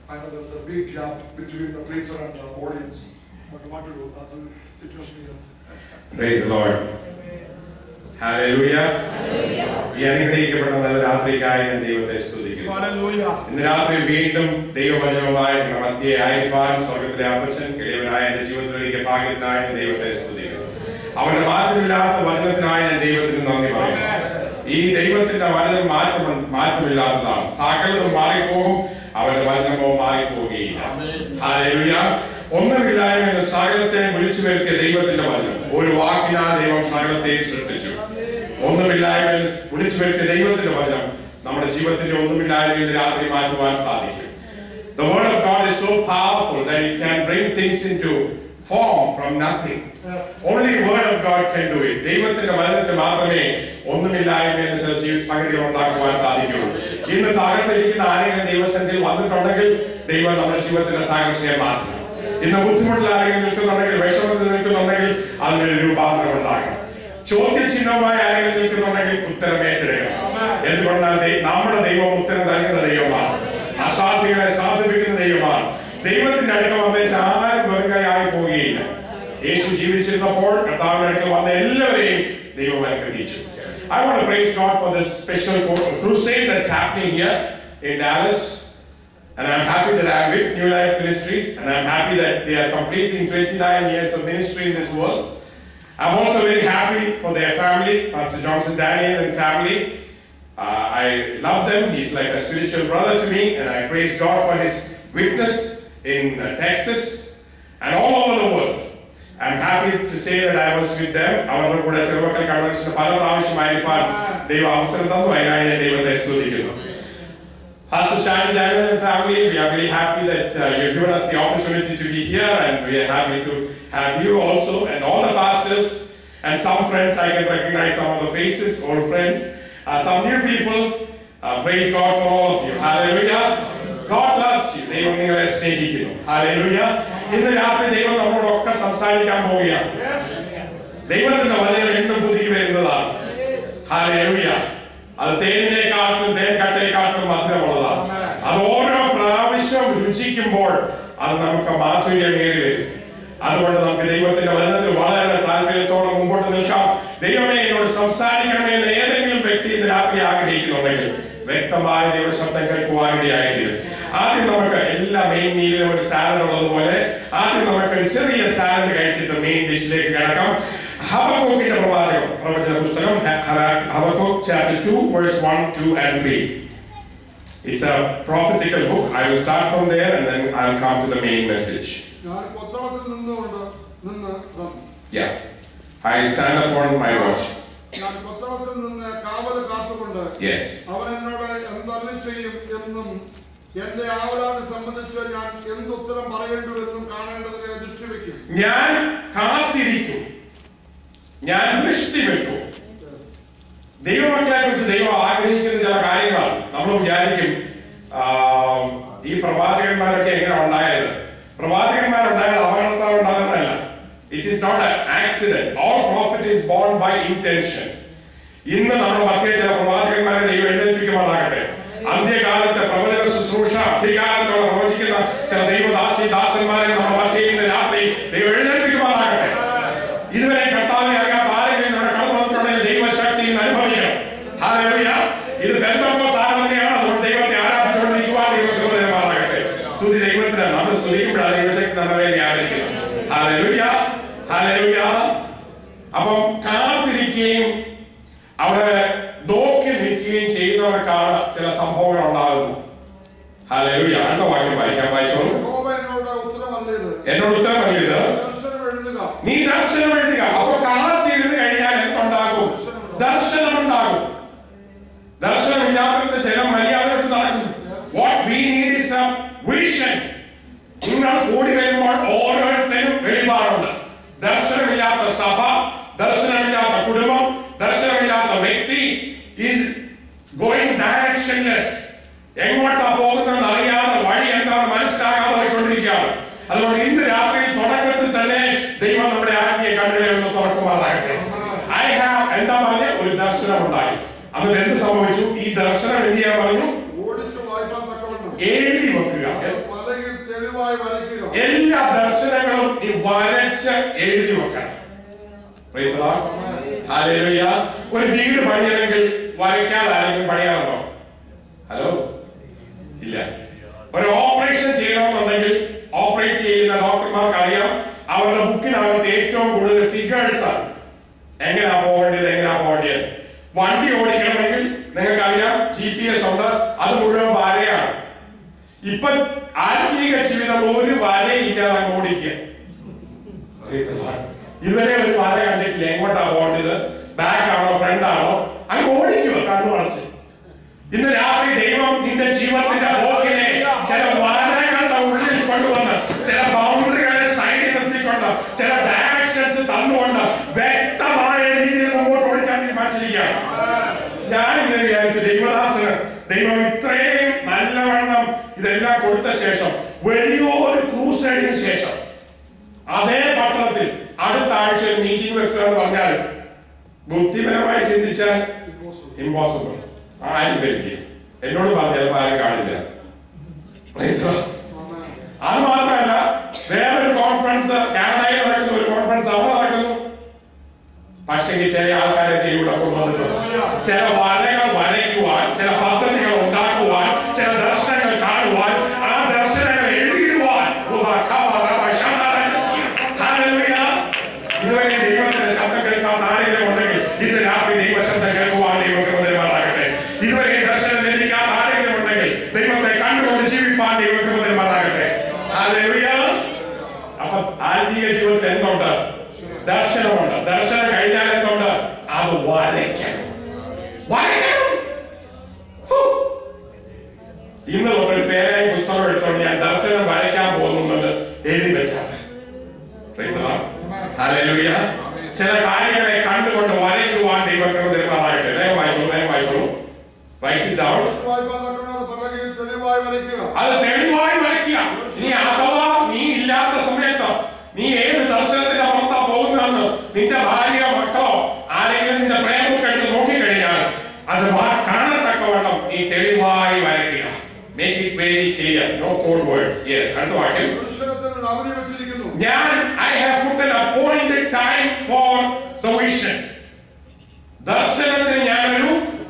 I know there's a big gap between the preacher and the audience. But what to do? That's the situation here. Praise the Lord. Hallelujah. ഈ അനുഗ്രഹിക്കപ്പെട്ട നല്ല രാത്രിക്കായി ഞാൻ ദൈവത്തെ സ്തുതിക്കുന്നു Hallelujah. ഇന്ന് രാത്രി വീണ്ടും ദൈവവചനവുമായി നിങ്ങളുടെ മധ്യയെ ആയിരിക്കാൻ സ്വർഗത്തിലെ അപ്പച്ചൻ കിളിയവനായ എന്റെ ജീവിതത്തിലേക്ക് ഭാഗ്യത്തിനായ ഞാൻ ദൈവത്തെ സ്തുതിക്കുന്നു അവന്റെ മാറ്റമില്ലാത്ത വചനത്തിനായി ഞാൻ ദൈവത്തിന് നന്ദി പറയുന്നു ഈ ദൈവത്തിന്റെ വചനം മാറ്റം മാറ്റമില്ലാത്തതാണ് സകലതും മാറിപ്പോകും അവന്റെ വചനമോ മാറിപ്പോകുകയില്ല ഹല്ലേലൂയ ഒന്നുമില്ലായ്മ എന്ന സകലത്തെ വിളിച്ചു വരുത്തിയ ദൈവത്തിന്റെ വചനം ഒരു വാക്കിനാൽ ദൈവം സകലത്തെ സൃഷ്ടിച്ചു ഒന്നുമില്ലായ്മയിൽ വിളിച്ചു വരുത്തിയ ദൈവത്തിന്റെ വചനം നമ്മുടെ ജീവിതത്തിന്റെ ഒന്നുമില്ലായ്മയിൽ രാത്രി മാറ്റുവാൻ സാധിക്കും The word of God is so powerful that it can bring things into form from nothing. Only word of God can do it. ദൈവത്തിന്റെ വചനത്തിന് മാത്രമേ ഒന്നുമില്ലായ്മ എന്ന ചില ജീവിത സംഗതികൾ ഉണ്ടാക്കുവാൻ സാധിക്കുള്ളൂ ഇന്ന് തകർന്നിരിക്കുന്ന ആരെങ്കിലും ദൈവസന്നിധിയിൽ വന്നിട്ടുണ്ടെങ്കിൽ ദൈവം നമ്മുടെ ജീവിതത്തിന്റെ തകർച്ചയെ മാറ്റണം ഇന്ന് ബുദ്ധിമുട്ടിൽ ആരെങ്കിലും നിൽക്കുന്നുണ്ടെങ്കിൽ വിഷമത്തിൽ നിൽക്കുന്നുണ്ടെങ്കിൽ അതിനൊരു രൂപാന്തരം ഉണ്ടാക്കണം ചോദ്യചിഹ്നമായി ആരെങ്കിലും നിൽക്കുന്നുണ്ടെങ്കിൽ ഉത്തരം ഏറ്റെടുക്കണം എന്തുകൊണ്ടാൽ ദൈ- നമ്മുടെ ദൈവം ഉത്തരം നൽകുന്ന ദൈവമാണ് അസാധ്യങ്ങളെ സാധിപ്പിക്കുന്ന ദൈവമാണ് ദൈവത്തിന്റെ അടുക്ക വന്നേച്ച് ആരും വെറുകയായി പോവുകയില്ല യേശു ജീവിച്ചിരുന്നപ്പോൾ കർത്താവിന്റെ അടുക്കൽ വന്ന എല്ലാവരെയും ദൈവം അനുഗ്രഹിച്ചു I want to praise God for this special crusade that's happening here in Dallas. And I'm happy that I'm with New Life Ministries, and I'm happy that they are completing 29 years of ministry in this world. I'm also very happy for their family, Pastor Johnson Daniel and family. Uh, I love them. He's like a spiritual brother to me, and I praise God for his witness in uh, Texas and all over the world. I'm happy to say that I was with them. അവരുടെ കൂടെ ചെറുമക്കൾ കൺവെൻഷന് പല പ്രാവശ്യമായിരിക്കാൻ ദൈവം അവസരം തന്നു അതിനായി ഞാൻ ദൈവത്തെ സ്തുതിക്കുന്നു Pastor Shani Daniel and family, we are very happy that uh, you've given us the opportunity to be here and we are happy to have you also and all the pastors and some friends, I can recognize some of the faces, old friends, uh, some new people. Uh, praise God for all of you. Hallelujah. God loves you. ദൈവം നിങ്ങളെ സ്നേഹിക്കുന്നു. Hallelujah. ഇന്ന് രാത്രി ദൈവം നമ്മളോടൊക്കെ സംസാരിക്കാൻ പോവുകയാണ് ദൈവത്തിന്റെ വചനം എന്നും പുതുക്കി വരുന്നതാണ് Hallelujah. അത് തേനിനെക്കാട്ടും തേൻ കട്ടയെക്കാട്ടും മധുരമുള്ളതാണ് അത് ഓരോ പ്രാവശ്യവും രുചിക്കുമ്പോൾ അത് നമുക്ക് മാധുര്യമേറി വരും അതുകൊണ്ട് നമുക്ക് ദൈവത്തിന്റെ വചനത്തിൽ വളരെ താല്പര്യത്തോടെ മുമ്പോട്ട് നിൽക്കാം ദൈവമേ എന്നോട് സംസാരിക്കണമേ എന്ന് ഏതെങ്കിലും വ്യക്തി ഇന്ന് രാത്രി ആഗ്രഹിക്കുന്നുണ്ടെങ്കിൽ വ്യക്തമായ ദൈവശബ്ദം കേൾക്കുവാനിടയായിത്തീരും ആദ്യം നമുക്ക് എല്ലാ മെയിൻ മീലിനും ഒരു സാലഡ് ഉള്ളതുപോലെ ആദ്യം നമുക്ക് ഒരു ചെറിയ സാലഡ് കഴിച്ചിട്ട് മെയിൻ ഡിഷിലേക്ക് കിടക്കാം ഹബക്കൂക്കിന്റെ പ്രവാചകം പ്രവചന പുസ്തകം Habakkuk chapter 2 verse 1 2 and 3 It's a prophetical book. I will start from there and then I'll come to the main message. ഞാൻ കൊത്തളത്തിൽ നിന്നുകൊണ്ട് നിന്ന് ഉം, Yeah. I stand upon my watch. ഞാൻ കൊത്തളത്തിൽ നിന്ന് കാവൽ കാത്തുകൊണ്ട് Yes. അവൻ എന്നോട് എന്തല്ലി ചെയ്യും എന്നും എന്റെ ആവലാതെ സംബന്ധിച്ച് ഞാൻ എന്തുത്തരം പറയേണ്ടുവെന്നും കാണേണ്ടതിനെ ദൃഷ്ടി വെക്കും ഞാൻ കാത്തിരിക്കും ഞാൻ ദൃഷ്ടി വെക്കും ദൈവമക്കളെ കുറിച്ച് ദൈവം ആഗ്രഹിക്കുന്ന ചില കാര്യങ്ങളാണ് നമ്മൾ വിചാരിക്കും ആം, ഈ പ്രവാചകന്മാരൊക്കെ എങ്ങനെ ഉണ്ടായത് പ്രവാചകന്മാരുണ്ടായത് അപകടത്താൽ ഉണ്ടാകുന്നതല്ല it is not accident all prophet is born by intention ഇന്ന് നമ്മുടെ മധ്യ ചില പ്രവാചകന്മാരെ ദൈവം എഴുന്നേൽപ്പിക്കുമാറാകട്ടെ അന്ത്യകാലത്തെ പ്രവചന ശുശ്രൂഷ അധികാരത്തോടെ പ്രവചിക്കുന്ന ചില ദൈവദാസി ദാസന്മാരെ നമ്മുടെ മധ്യയിൽ ഇന്ന് രാത്രി ദൈവം എഴുന്നേൽപ്പിക്കുമാറാകട്ടെ ഇതുവരെ കർത്താവിനെ അറിയാത്ത ആരെങ്കിലും ഇവിടെ കടന്നു വന്നിട്ടുണ്ടെങ്കിൽ ദൈവശക്തി ഇന്ന് അനുഭവിക്കണം ഹല്ലേലൂയ. ഇത് പെന്തക്കോസ്ത് ആരാധനയാണ് അതുകൊണ്ട് ദൈവത്തെ ആരാധിച്ചുകൊണ്ടിരിക്കുവാൻ ദൈവം കൃപതരുമാറാകട്ടെ സ്തുതി ദൈവത്തിന് നമ്മൾ സ്തുതിക്കുമ്പോഴാണ് ദൈവശക്തി നമ്മുടെ വേണ്ടി ആദരിക്കുന്നത് ഹല്ലേലൂയ. ഹല്ലേലൂയ. അപ്പം കാത്തിരിക്കുകയും അവിടെ നോക്കി നിൽക്കുകയും ചെയ്യുന്നവർക്കാണ് ചില സംഭവങ്ങൾ ഉണ്ടാകുന്നത് ഹല്ലേലൂയ. അടുത്ത വാക്യം വായിക്കാൻ വായിച്ചോളൂ യഹോവ എന്നോട് ഉത്തരമല്ലേത് എന്നോട് ഉത്തരമല്ല ഇത് ദർശനം എഴുതുക നീ ദർശനം എഴുതുക അപ്പൊ കാത്തിരുന്ന് കഴിഞ്ഞാൽ എന്തുണ്ടാകും ദർശനം ഉണ്ടാകും ദർശനമില്ലാത്ത ജനം മര്യാദ വിട്ട് നടക്കുന്നു what we need is a vision നിങ്ങൾ കൂടി വരുമ്പോൾ ഓരോരുത്തരും വെളിപാടുണ്ട് ദർശനമില്ലാത്ത സഭ ദർശനമില്ലാത്ത കുടുംബം ദർശനമില്ലാത്ത വ്യക്തി ഈസ് ഗോയിങ് ഡയറക്ഷൻലെസ് എങ്ങോട്ടാ പോകുന്നതെന്ന് അറിയാതെ വഴി എന്താണ് മനസ്സിലാകാതെ പോയിക്കൊണ്ടിരിക്കുകയാണ് അതുകൊണ്ട് ഇന്ന് രാത്രി തുടക്കത്തിൽ തന്നെ ദൈവം നമ്മുടെ ആത്മീയ കണ്ണുകളെ ഒന്ന് തുറക്കുമാറാകട്ടെ ഐ ഹാവ് എന്താ പറഞ്ഞ ഒരു ദർശനം ഉണ്ടായി അതിൽ എന്ത് സംഭവിച്ചു ഈ ദർശനം എന്ത് ചെയ്യാൻ പറഞ്ഞു ഓടിച്ചു വായിക്കാൻ തക്കവണ്ണം എഴുതി വെക്കുക തെളിവായി വരയ്ക്കുക എല്ലാ ദർശനങ്ങളും നീ വരച്ച് എഴുതി വെക്കണം Praise the Lord. Hallelujah. ഒരു വീട് പണിയണമെങ്കിൽ വരയ്ക്കാതെ ആരെങ്കിലും പണിയാറുണ്ടോ ഹലോ ഇല്ല ഒരു ഓപ്പറേഷൻ ചെയ്യണമെന്നുണ്ടെങ്കിൽ ഓപ്പറേറ്റ് ചെയ്യുന്ന ഡോക്ടർമാർക്ക് അറിയാം അവരുടെ ബുക്കിനകത്ത് ഏറ്റവും കൂടുതൽ ഫിഗേഴ്സ് ആണ് എങ്ങനെയാ പോകേണ്ടത് എങ്ങനെയാ പോകേണ്ടത് വണ്ടി ഓടിക്കണമെങ്കിൽ നിങ്ങൾക്കറിയാം ജി പി എസ് ഉണ്ട് അത് മുഴുവൻ വരയാണ് ഇപ്പൊ ആത്മീക ജീവിതം ഒരു വരയില്ലാതെ അങ്ങ് ഓടിക്കുക Praise the Lord. ഇതുവരെ ഒരു വര കണ്ടിട്ടില്ല എങ്ങോട്ടാ പോകേണ്ടത് ബാക്ക് ആണോ ഫ്രണ്ട് ആണോ അങ്ങ് ഓടിക്കുക കണ്ണു അടച്ച് ഇന്ന് രാത്രി ദൈവം നിന്റെ ജീവിതത്തിന്റെ പോക്കിനെ ചില വരകളുടെ ഉള്ളിൽ കൊണ്ടുവന്ന് ചില ബൗണ്ടറികളെ സൈഡിൽ നിർത്തിക്കൊണ്ട് ചില ഡയറക്ഷൻസ് തന്നുകൊണ്ട് വ്യക്തമായ രീതിയിൽ മുമ്പോട്ട് ഓടിക്കാൻ തീരുമാനിച്ചിരിക്കുകയാണ് ഞാൻ ഇങ്ങനെ വിചാരിച്ചു ദൈവദാസന് ദൈവം ഇത്രയും നല്ലവണ്ണം ഇതെല്ലാം കൊടുത്ത ശേഷം വലിയൊരു ക്രൂസൈഡിന് ശേഷം അതേ പട്ടണത്തിൽ അടുത്ത ആഴ്ച ഒരു മീറ്റിംഗ് വെക്കുക എന്ന് പറഞ്ഞാൽ ബുദ്ധിപരമായി ചിന്തിച്ചാൽ ഇമ്പോസിബിൾ ആരും വരില്ല എന്നോട് പറഞ്ഞ ചിലപ്പോൾ ആരും കാണില്ല Praise the Lord. അത് മാത്രമല്ല വേറൊരു കോൺഫറൻസ് കാനഡയിൽ നടക്കുന്ന ഒരു കോൺഫറൻസ് അവിടെ നടക്കുന്നു പക്ഷേ ചില ആൾക്കാരെ ദൈവം ഇവിടെ കൊണ്ടുവന്നിട്ടുണ്ട് ചില വരകൾ വരയ്ക്കുവാൻ ചില പദ്ധതികൾ ഉണ്ടാക്കുവാൻ ചില ദർശനങ്ങൾ കാണുവാൻ ആ ദർശനങ്ങൾ എഴുതിയിടുവാൻ Hallelujah. ഇതുവരെ ദൈവത്തിന്റെ ശബ്ദം കേൾക്കാൻ ആരെങ്കിലും ഉണ്ടെങ്കിൽ ഇന്ന് രാത്രി ദൈവ ശബ്ദം കേൾക്കുവാൻ ദൈവം മാറാകട്ടെ ഇതുവരെ ദർശനം ലഭിക്കാത്ത ആരെങ്കിലും ഉണ്ടെങ്കിൽ ദൈവത്തെ കണ്ടുകൊണ്ട് ജീവിപ്പാൻ ദൈവം മാറാകട്ടെ Hallelujah. അപ്പൊ ആത്മീയ ജീവിതത്തിൽ എന്തുണ്ട് ദർശനമുണ്ട് ദർശനം കഴിഞ്ഞാൽ എന്തുണ്ട് അത് വരയ്ക്കണം വരയ്ക്കണം ഹൂ. ഇന്ന് ഒരു പേരായി പുസ്തകം എടുത്തോണ്ട് ഞാൻ ദർശനം വരയ്ക്കാൻ പോകുന്നുണ്ട് എഴുതി വെച്ചാൽ Praise the Lord. Hallelujah. ചില കാര്യങ്ങളെ കണ്ടുകൊണ്ട് വരയ്ക്കുവാൻ ദൈവക്രമ തരുമാറാകട്ടെ വേഗം വായിച്ചോളൂ വേഗം വായിച്ചോളൂ റൈറ്റ് ഇറ്റ് ഡൗൺ വായ്പാ തക്കണത് പിറകിൽ തെളിവായി വരയ്ക്കുക അത് തെളിവായി വരയ്ക്കുക നീ അഥവാ നീ ഇല്ലാത്ത സമയത്ത് നീ ഏത് ദർശനത്തിന്റെ പുറത്താ പോകുന്നതെന്ന് നിന്റെ ഭാര്യ മക്കളോ ആരെങ്കിലും നിന്റെ പ്രേമം എടുത്ത് നോക്കിക്കഴിഞ്ഞാൽ അത് വാ- കാണത്തക്കവണ്ണം നീ തെളിവായി വരയ്ക്കുക make it very clear no code words yes അടുത്ത വാക്യം ദർശനത്തിന് അവധി വെച്ചിരിക്കുന്നു ഞാൻ I have put an appointed time for the vision ദർശനത്തിന് ഞാനൊരു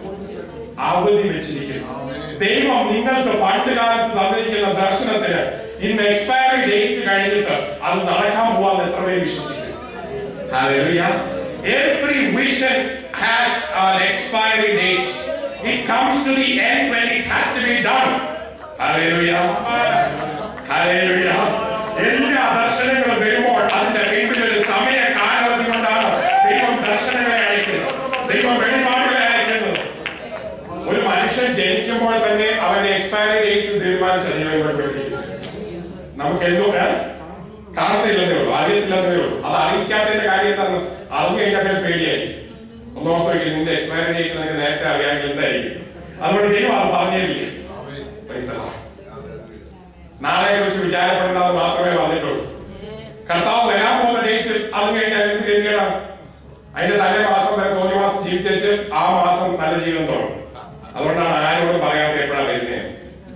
അവധി വെച്ചിരിക്കുന്നു ദൈവം നിങ്ങൾക്ക് പണ്ട് കാലത്ത് തന്നിരിക്കുന്ന ദർശനത്തിന് ഇന്ന് എക്സ്പയറി ഡേറ്റ് കഴിഞ്ഞിട്ട് അത് നടക്കാൻ പോവാൻ എത്ര പേര് വിശ്വസിക്കുന്നു Hallelujah. Every vision has an expiry date. It comes to the end when it has to be done. Hallelujah. Hallelujah. എല്ലാ ദർശനങ്ങളും വരുമ്പോൾ അതിന്റെ പിന്നിൽ ഒരു സമയ കാലവധി കൊണ്ടാണ് ദൈവം ദർശനങ്ങളെ അയക്കുന്നത് ദൈവം വെളിപാടുകളെ അയക്കുന്നത് ഒരു മനുഷ്യൻ ജനിക്കുമ്പോൾ തന്നെ അവന്റെ എക്സ്പയറി ഡേറ്റ് തീരുമാനിച്ച ദൈവം ഇവിടെ പഠിപ്പിക്കുന്നു നമുക്ക് എന്തോ ഏ? കാണത്തില്ലെന്നേ ഉള്ളൂ അറിയത്തില്ലെന്നേ ഉള്ളൂ അത് അറിയിക്കാത്തതിന്റെ കാര്യം എന്താണ് അറിഞ്ഞു കഴിഞ്ഞാൽ പിന്നെ പേടിയായിരിക്കും ഒന്ന് ഓർത്ത് വെക്കും നിന്റെ എക്സ്പയറി ഡേറ്റ് നിനക്ക് നേരത്തെ അറിയാമെങ്കിൽ എന്തായിരിക്കും അതുകൊണ്ട് ദൈവം അത് പറഞ്ഞിട്ടില്ല Praise the Lord. നാളെ കുറിച്ച് വിചാരപ്പെടേണ്ടത് മാത്രമേ വന്നിട്ടുള്ളൂ കർത്താവ് വരാൻ പോകുന്ന ഡേറ്റ് അറിഞ്ഞു കഴിഞ്ഞാൽ എന്ത് ഗതികേടാണ് അതിന്റെ തലേ മാസം വരെ തോന്നി മാസം ജീവിച്ചു ആ മാസം നല്ല ജീവിതം തുടങ്ങും അതുകൊണ്ടാണ് ആരോടും പറയാതെ എപ്പോഴാണ് വരുന്നത്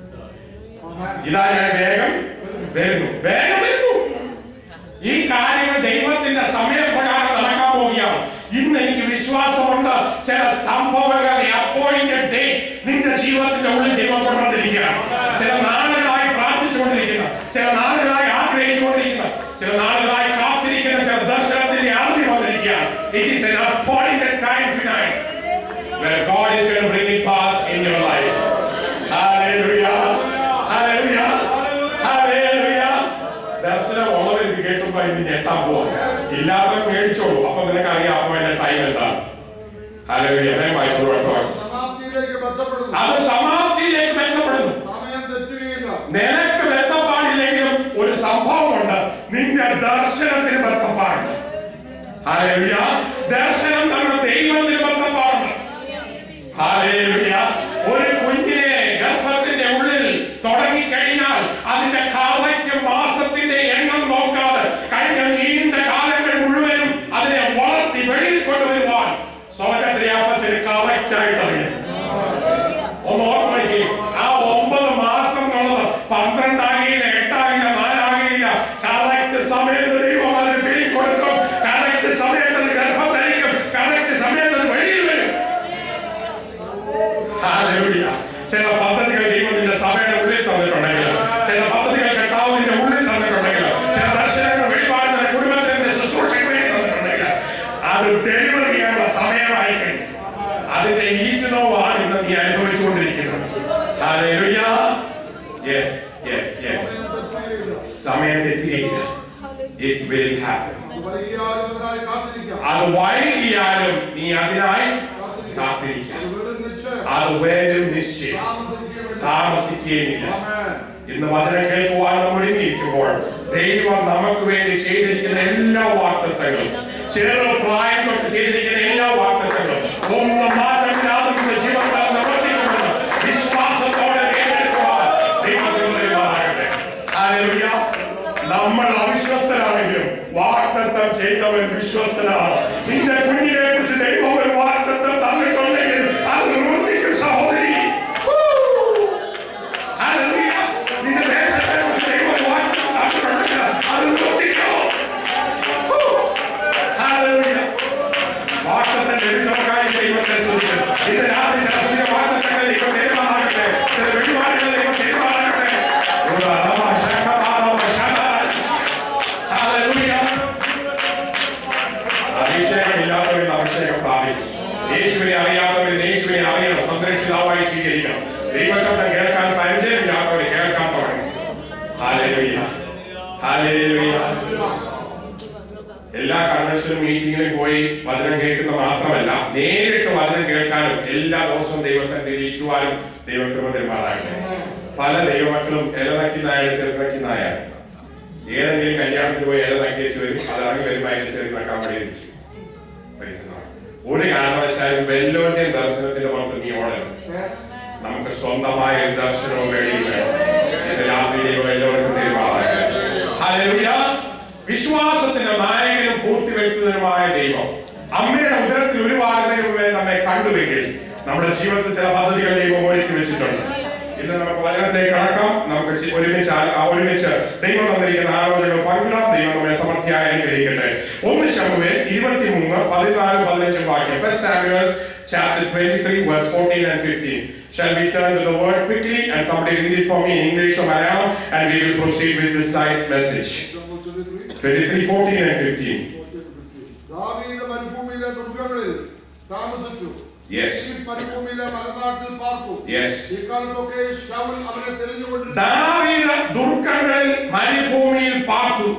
ഇതാ ഞാൻ വേഗം വരുന്നു വേഗം വരുന്നു ഈ കാര്യങ്ങൾ ദൈവത്തിന്റെ സമയപ്രകാരം നടക്കാൻ പോവുകയാണ് ഇന്ന് എനിക്ക് വിശ്വാസമുണ്ട് ചില സംഭവങ്ങളുടെ അപ്പോയിന്റഡ് ഡേറ്റ് നിന്റെ ജീവിതത്തിന്റെ ഉള്ളിൽ ദൈവം കൊണ്ടുവന്നിരിക്കുകയാണ് ചില നാളുകളായി പ്രാർത്ഥിച്ചുകൊണ്ടിരിക്കുന്ന ചില നാളുകളായി ആഗ്രഹിച്ചുകൊണ്ടിരിക്കുന്ന ചില നാളുകളായി കാത്തിരിക്കുന്ന ചില ദർശനത്തിന്റെ അറിവ് വന്നിരിക്കുകയാണ് it is an appointed time tonight where God is going to bring it past in your life. Hallelujah. Hallelujah. Hallelujah. ദർശനം ഉള്ളവർ ഇത് കേട്ടുമ്പോ ഇത് ഞെട്ടാൻ പോവാ ഇല്ലാത്തവർ മേടിച്ചോളൂ അപ്പൊ നിനക്ക് അറിയാം അപ്പൊ എന്റെ ടൈം എന്താണ് Hallelujah. വേഗം വായിച്ചോളൂ അടുത്ത വായിച്ചു സമാപ്തിയിലേക്ക് ബന്ധപ്പെടുന്നു അത് സമാപ്തിയിലേക്ക് ബന്ധപ്പെടുന്നു സമയം തെറ്റുകയില്ല നിനക്ക് ബന്ധപ്പാടില്ലെങ്കിലും ഒരു സംഭവമുണ്ട് നിന്റെ ദർശനത്തിന് ബന്ധപ്പാടുണ്ട് Hallelujah. ദർശനം തന്ന ദൈവത്തിന് ബന്ധപ്പാടുണ്ട് Hallelujah. ഒരു കുഞ്ഞിനെ ഗർഭത്തിന്റെ ഉള്ളിൽ തുടങ്ങിക്കഴിഞ്ഞാൽ അതിന്റെ കറക്റ്റ് മാസത്തിന്റെ എണ്ണം നോക്കാതെ കഴിഞ്ഞ നീണ്ട കാലങ്ങൾ മുഴുവനും അതിനെ വളർത്തി വെളിയിൽ കൊണ്ടുവരുവാൻ സ്വർഗത്തിലെ അപ്പച്ചന് കറക്റ്റ് ആയിട്ട് അറിയാം ഒന്ന് ഓർമ്മയ്ക്ക് ആ ഒമ്പത് മാസം എന്നുള്ളത് പന്ത്രണ്ടാകിയില്ല എട്ടാകില്ല യെസ് യെസ് യെസ് സമയം തെറ്റുകയില്ല. സമയം തെറ്റിയില്ല ഇറ്റ് വിൽ ഹാപ്പൻ അത് വൈകിയാലും അതിനായി കാത്തിരിക്കാം. അത് വൈകിയാലും നീ അതിനായി കാത്തിരിക്കാം. കാത്തിരിക്കാം അത് വെറും നിശ്ചയം. അത് വരും നിശ്ചയം താമസിക്കുകയുമില്ല. താമസിക്കുകയില്ല ആമേൻ. ഇന്ന് വചനം കേൾക്കുവാൻ നമ്മൾ ഒരുങ്ങിയിരിക്കുമ്പോൾ ദൈവം നമുക്ക് വേണ്ടി ചെയ്തിരിക്കുന്ന എല്ലാ വാക്തത്വങ്ങളും ചെറു പ്രായം തൊട്ട് ചെയ്തിരിക്കുന്ന എല്ലാ വാക്തത്വങ്ങളും ഒന്നും മാറ്റമില്ലാതെ നമ്മുടെ ജീവിതത്തിൽ നിവർത്തിക്കുമെന്ന് വിശ്വാസത്തോടെ ഏറ്റെടുക്കുവാൻ ദൈവത്തിന് പെരുമാറട്ടെ. ഹല്ലേലൂയ. നമ്മൾ അവിശ്വസ്തരാണെങ്കിലും വാക്തത്വം ചെയ്തവൻ വിശ്വസ്തനാണ് നിന്റെ കുഞ്ഞിനെ കുറിച്ച് ദൈവം ഒരു വാക്തത്വം തന്നിട്ടുണ്ടെങ്കിൽ അത് നിവർത്തിക്കും സഹോദരി ഹല്ലേലൂയ. നിന്റെ ദേശത്തെ കുറിച്ച് ദൈവം ഒരു വാക്തത്വം തന്നിട്ടുണ്ടെങ്കിൽ അത് നിവർത്തിക്കും ഹൂ. ഹല്ലേലൂയ. വാക്തത്വം ലഭിച്ചവർക്കായി ദൈവത്തെ സ്തുതിക്കുന്നു. ഇന്ന് രാത്രി ചില പുതിയ വാക്തത്വങ്ങൾ ദൈവം തീരുമാനാകട്ടെ ചില വെളിപാടുകൾ ദൈവം തീരുമാനാകട്ടെ ഒരു അഥവാ ശക്തമാണോ ശക്തനായി. ഹല്ലേലൂയ. അഭിഷേകമില്ലാത്തവരിൽ അഭിഷേകം പ്രാപിക്കും യേശുവിനെ അറിയാത്തവരിൽ യേശുവിനെ അറിയണം സംരക്ഷിതാവായി സ്വീകരിക്കണം ദൈവശബ്ദം കേൾക്കാൻ പരിചയമില്ലാത്തവർ കേൾക്കാൻ തുടങ്ങി ഹാലേലുയ ഹാലേലുയ എല്ലാ കൺവെൻഷനും മീറ്റിങ്ങിനും പോയി വചനം കേൾക്കുന്ന മാത്രമല്ല നേരിട്ട് വചനം കേൾക്കാനും എല്ലാ ദിവസവും ദൈവസന്നിധിയിൽ ഇരിക്കുവാനും ദൈവകൃപ തീരുമാനാകട്ടെ പല ദൈവമക്കളും ഇലനക്കി നായ ചെറുനക്കി നായാണ് ഏതെങ്കിലും കല്യാണത്തിന് പോയി ഇല നക്കി വെച്ച് വരും അത് ഇറങ്ങി വരുമ്പോൾ അതിന്റെ ചെറിയ നക്കാൻ വേണ്ടി ഇരിക്കും Praise the Lord. ഒരു കാരണവശാലും വെല്ലോന്റെ ദർശനത്തിന്റെ പുറത്ത് നീ ഓടണം Yes. നമുക്ക് സ്വന്തമായ ഒരു ദർശനവും വെളിയും വേണം ഇത് രാത്രി ദൈവം എല്ലാവർക്കും തീരുമാനമാകട്ടെ. ഹല്ലേലൂയ. വിശ്വാസത്തിന്റെ നായകനും പൂർത്തിവെക്കുന്നതിനുമായ ദൈവം അമ്മയുടെ ഉദരത്തിൽ ഉരുവാകുന്നതിന് മുമ്പേ നമ്മെ കണ്ടുവെങ്കിൽ നമ്മുടെ ജീവിതത്തിൽ ചില പദ്ധതികൾ ദൈവം ഒരുക്കി വെച്ചിട്ടുണ്ട് ഇന്ന് നമുക്ക് വചനത്തിലേക്ക് കടക്കാം നമുക്ക് ചി- ഒരുമിച്ച് ആ- ആ ഒരുമിച്ച് ദൈവം തന്നിരിക്കുന്ന ആലോചനകൾ പങ്കിടാം ദൈവം നമ്മെ സമൃദ്ധിയായി അനുഗ്രഹിക്കട്ടെ ഒന്ന് ശമുവേ ഇരുപത്തിമൂന്ന് പതിനാല് പതിനഞ്ചും വാക്യം first Samuel chapter 23 verse 14 and 15 shall we turn to the word quickly and somebody read it for me in English or Malayalam and we will proceed with this night message Example 23. 23 14 and 15 ദാവീദ് മരുഭൂമിയിലെ ദുർഗങ്ങളിൽ താമസിച്ചു Yes. ഈ മരുഭൂമിയിലെ മലനാട്ടിൽ പാർത്തു yes ഇക്കാലത്തൊക്കെ Saul അവനെ തിരഞ്ഞുകൊണ്ടിരുന്നു ദാവീദ് ദുർഗങ്ങളിൽ മരുഭൂമിയിൽ പാർത്തു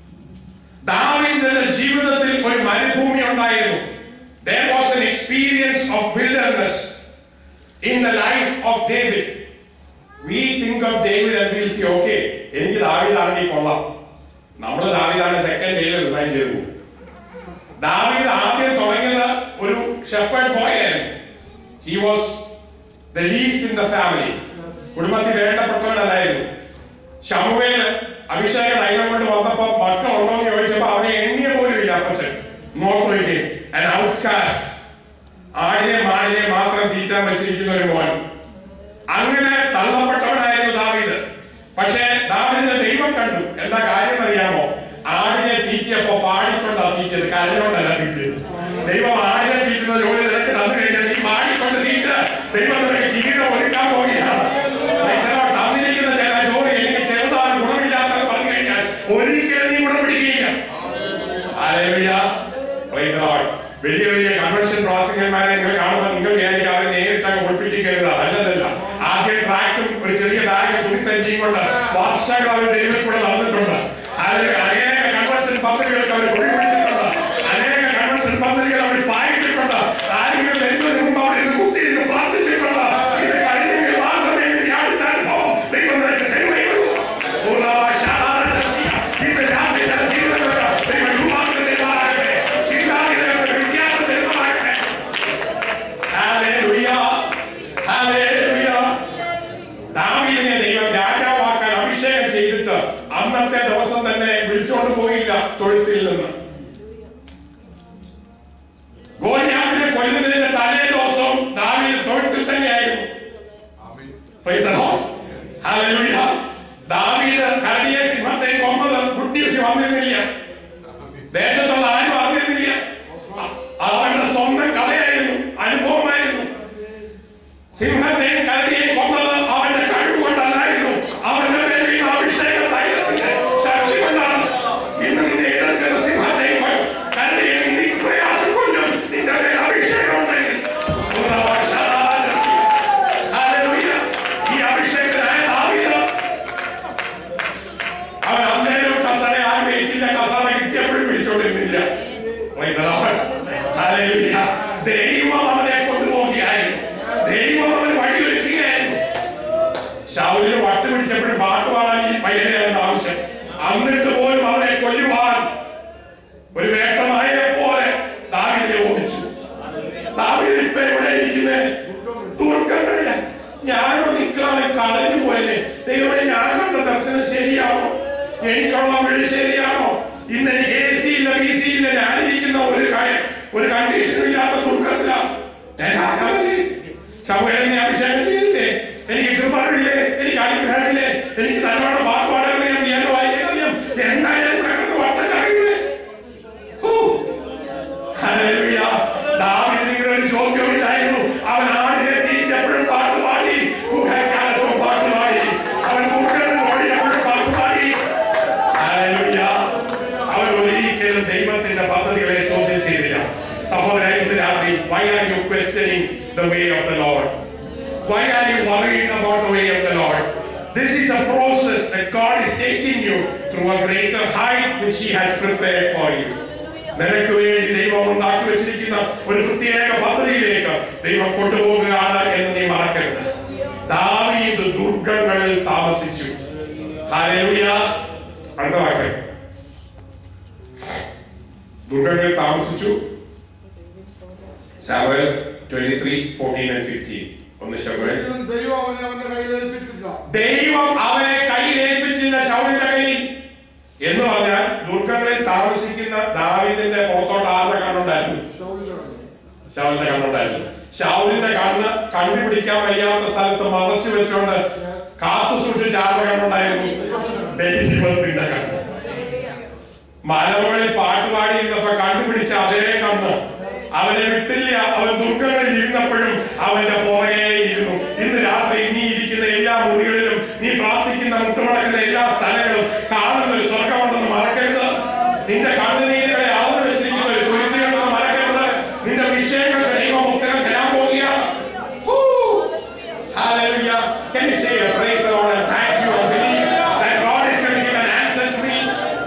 ദാവീദിന്റെ ജീവിതത്തിൽ ഒരു മരുഭൂമി ഉണ്ടായിരുന്നു there was an experience of wilderness in the life of David we think of David and we'll say okay എനിക്ക് ദാവീദാണെങ്കിൽ കൊള്ളാം നമ്മൾ ദാവീദാണ് സെക്കൻഡ് ഡേയിൽ റിസൈൻ ചെയ്തു പോകും. ദാവീദ് ആദ്യം തുടങ്ങിയത് ഒരു ഷെപ്പേർഡ് ബോയ് ആയിരുന്നു he was the least in the family കുടുംബത്തിൽ വേണ്ടപ്പെട്ടവനല്ലായിരുന്നു ശമുവേല് അഭിഷേക നൈകം കൊണ്ട് വന്നപ്പോ മക്കളുണ്ടോ എന്ന് ചോദിച്ചപ്പോ അവനെ എണ്ണിയ പോലും ഇല്ല അപ്പച്ചൻ നോക്കുകയും an outcast ആടിനെ മാടിനെ മാത്രം തീറ്റാൻ വെച്ചിരിക്കുന്ന ഒരു മോൻ അങ്ങനെ തള്ളപ്പെട്ടവനായിരുന്നു ദാവീദ് പക്ഷേ ദാവീദിനെ ദൈവം കണ്ടു എന്താ കാര്യം അറിയാമോ ആടിനെ തീറ്റിയപ്പോ പാടിക്കൊണ്ടാ തീറ്റിയത് കരഞ്ഞോണ്ടല്ല തീറ്റിയത് ദൈവം ആടിനെ തീറ്റുന്ന ജോലി നിനക്ക് തന്നു കഴിഞ്ഞാൽ നീ പാടിക്കൊണ്ട് തീറ്റ ദൈവം നിനക്ക് കിരീടം ഒരുക്കാൻ പോവുകയാണ് Praise the Lord. തന്നിരിക്കുന്ന ചില ജോലി എനിക്ക് ചെറുതാണ് ഗുണമില്ലാത്ത പറഞ്ഞു കഴിഞ്ഞാൽ ഒരിക്കലും നീ ഗുണം പിടിക്കുകയില്ല Hallelujah. Praise the Lord. വലിയ വലിയ കൺവെൻഷൻ പ്രാസംഗന്മാരെ നിങ്ങൾ കാണുമ്പോൾ നിങ്ങൾ വിചാരിക്കും അവരെ നേരിട്ട് അങ്ങ് ഒളിപ്പിക്കരുത് അല്ലല്ല ആദ്യം ട്രാക്ടും ഒരു ചെറിയ ബാഗ് തുണിസഞ്ചിയും കൊണ്ട് വർഷങ്ങൾ അവർ തെരുവിൽ കൂടെ നടന്നിട്ടുണ്ട് അതിൽ അനേക കൺവെൻഷൻ പദ്ധതികൾക്ക് അവർ കുഴി പിടിച്ചിട്ടുണ്ട് അനേക കൺവെൻഷൻ പദ്ധതികൾ അവർ പായിച്ചിട്ടുണ്ട് ആരെങ്കിലും വരുന്നതിന് മുമ്പ് അവർ ഇത് കുത്തിയിരുന്ന് പ്രാർത്ഥിച്ചിട്ടുണ്ട് ഇത് കഴിഞ്ഞെങ്കിൽ മാത്രമേ ഇനി അടുത്ത അനുഭവം ദൈവം നിനക്ക് തരുകയുള്ളൂ ഇന്ന് രാത്രി ചില ജീവിതങ്ങൾക്ക് ദൈവം രൂപാന്തരം തരുമാറാകട്ടെ ചിന്താഗതികൾക്ക് വ്യത്യാസം തരുമാറാകട്ടെ Hallelujah. Hallelujah. ദാവീദിനെ ദൈവം രാജാവാക്കാൻ അഭിഷേകം ചെയ്തിട്ട് അന്നത്തെ ദിവസം തന്നെ വിളിച്ചോണ്ട് പോയില്ല തൊഴുത്തിൽ നിന്ന് ഗോലിയാത്തിനെ കൊല്ലുന്നതിന്റെ തലേ ദിവസവും ദാവീദ് തൊഴുത്തിൽ തന്നെയായിരുന്നു Praise the Lord. Hallelujah. ദാവീദ് കരടിയെ സിംഹത്തെ കൊന്നത് ഗുഡ് ന്യൂസ് വന്നിരുന്നില്ല ദേശത്തുള്ള ആരും അറിഞ്ഞിരുന്നില്ല അത് അവന്റെ സ്വന്തം കഥയായിരുന്നു അനുഭവമായിരുന്നു സിംഹത്തെയും കരടിയെയും കൊന്നത് അവന്റെ കഴിവ് കൊണ്ടല്ലായിരുന്നു അവന്റെ മേൽ ഈ അഭിഷേക തൈലത്തിന്റെ ശക്തി കൊണ്ടാണ് ഇന്ന് നിന്നെ എതിർക്കുന്ന സിംഹത്തെയും കൊല്ലും. കരടിയെയും നീ പ്രയാസം കൊല്ലും നിന്റെ മേൽ അഭിഷേകം ഉണ്ടെങ്കിൽ Hallelujah. ഈ അഭിഷേകനായ ദാവീദ് ദർശനം ശരിയാണോ എനിക്കുള്ള വഴി ശരിയാണോ ഇന്ന് എനിക്ക് എ സി ഇല്ല ബി സി ഇല്ല ഞാനിരിക്കുന്ന ഒരു കാര്യം ഒരു കണ്ടീഷനും ഇല്ലാത്ത ദുഃഖത്തിലാണ് ശബുവിനെ അഭിഷേകം ചെയ്തില്ലേ എനിക്ക് കൃപയില്ലേ എനിക്ക് അനുഗ്രഹമില്ലേ എനിക്ക് നല്ലോണം പാട്ടുപാടറിയാം ഞാൻ വായിക്കറിയാം എന്തായാലും ഇവിടെ കിടന്ന് വട്ടം കറങ്ങുന്നേ ഹൂ. ഹല്ലേലൂയ. ദാവീദിന് ഇങ്ങനെ ഒരു ചോദ്യം ഉണ്ടായിരുന്നു. അവൻ ആടിനെ തീറ്റെപ്പോഴും പാട്ട് പാടി. ഗുഹക്കാലത്തും പാട്ട് പാടി. അവൻ കുറുക്കനും ഓടിയപ്പോഴും പാട്ട് പാടി. ഹല്ലേലൂയ. അവൻ ഒരിക്കലും ദൈവത്തിന്റെ പദ്ധതികളെ ചോദ്യം ചെയ്തില്ല സഹോദരൻ ഇന്ന് രാത്രി why are you questioning the way of the Lord why are you worrying about the way of the Lord this is a process that God is taking you through a greater height which he has prepared for you നിനക്ക് വേണ്ടി ദൈവം ഉണ്ടാക്കി വെച്ചിരിക്കുന്ന ഒരു പ്രത്യേക പദ്ധതിയിലേക്ക് ദൈവം കൊണ്ടുപോകുകയാണ് എന്ന് നീ മറക്കരുത് ദാവീദ് ദുർഗങ്ങളിൽ താമസിച്ചു ഹല്ലേലൂയ അടുത്ത വാക്യം ദുർഗങ്ങളിൽ താമസിച്ചു സാമുവേൽ 23 14 and 15 ഒന്ന് ശമുവേൽ ഒരിക്കലും ദൈവം അവനെ അവന്റെ കയ്യിൽ ഏൽപ്പിച്ചില്ല ദൈവം അവനെ കയ്യിലേൽപ്പിച്ചില്ല ശൗലിന്റെ കയ്യിൽ എന്ന് പറഞ്ഞാൽ ദുർഗങ്ങളിൽ താമസിക്കുന്ന ദാവീദിന്റെ പുറത്തോട്ട് ആരുടെ കണ്ണുണ്ടായിരുന്നു ശൗലിലാണ്. ശൗലിന്റെ കണ്ണുണ്ടായിരുന്നു ശൗലിന്റെ കണ്ണ് കണ്ടുപിടിക്കാൻ വയ്യാത്ത സ്ഥലത്ത് മറച്ചു വെച്ചോണ്ട് കാത്തു സൂക്ഷിച്ച ആരുടെ കണ്ണുണ്ടായിരുന്നു ദൈവത്തിന്റെ കണ്ണ് മലമുകളിൽ പാട്ടുപാടി ഇരുന്നപ്പോ കണ്ടുപിടിച്ച അതേ കണ്ണ് അവനെ വിട്ടില്ല അവൻ ദുർഗങ്ങളിൽ ഇരുന്നപ്പോഴും അവന്റെ പുറകെ ഇരുന്നു ഇന്ന് രാത്രി നീ ഇരിക്കുന്ന എല്ലാ മുറികളിലും നീ പ്രാർത്ഥിക്കുന്ന മുട്ടുമടക്കുന്ന എല്ലാ സ്ഥലങ്ങളും കാണുന്ന ഒരു സ്വർഗമുണ്ടെന്ന് മറക്കരുത് നിന്റെ കണ്ണുനീരുകളെ ആവുന്ന വെച്ചിരിക്കുന്ന ഒരു തുരുത്തിയുണ്ടെന്ന് മറക്കരുത് നിന്റെ വിഷയങ്ങൾക്ക് ദൈവം ഉത്തരം തരാൻ പോവുകയാണ് Woo! Hallelujah. Can you say a praise the Lord and thank you and believe that God is going to give an answer to me?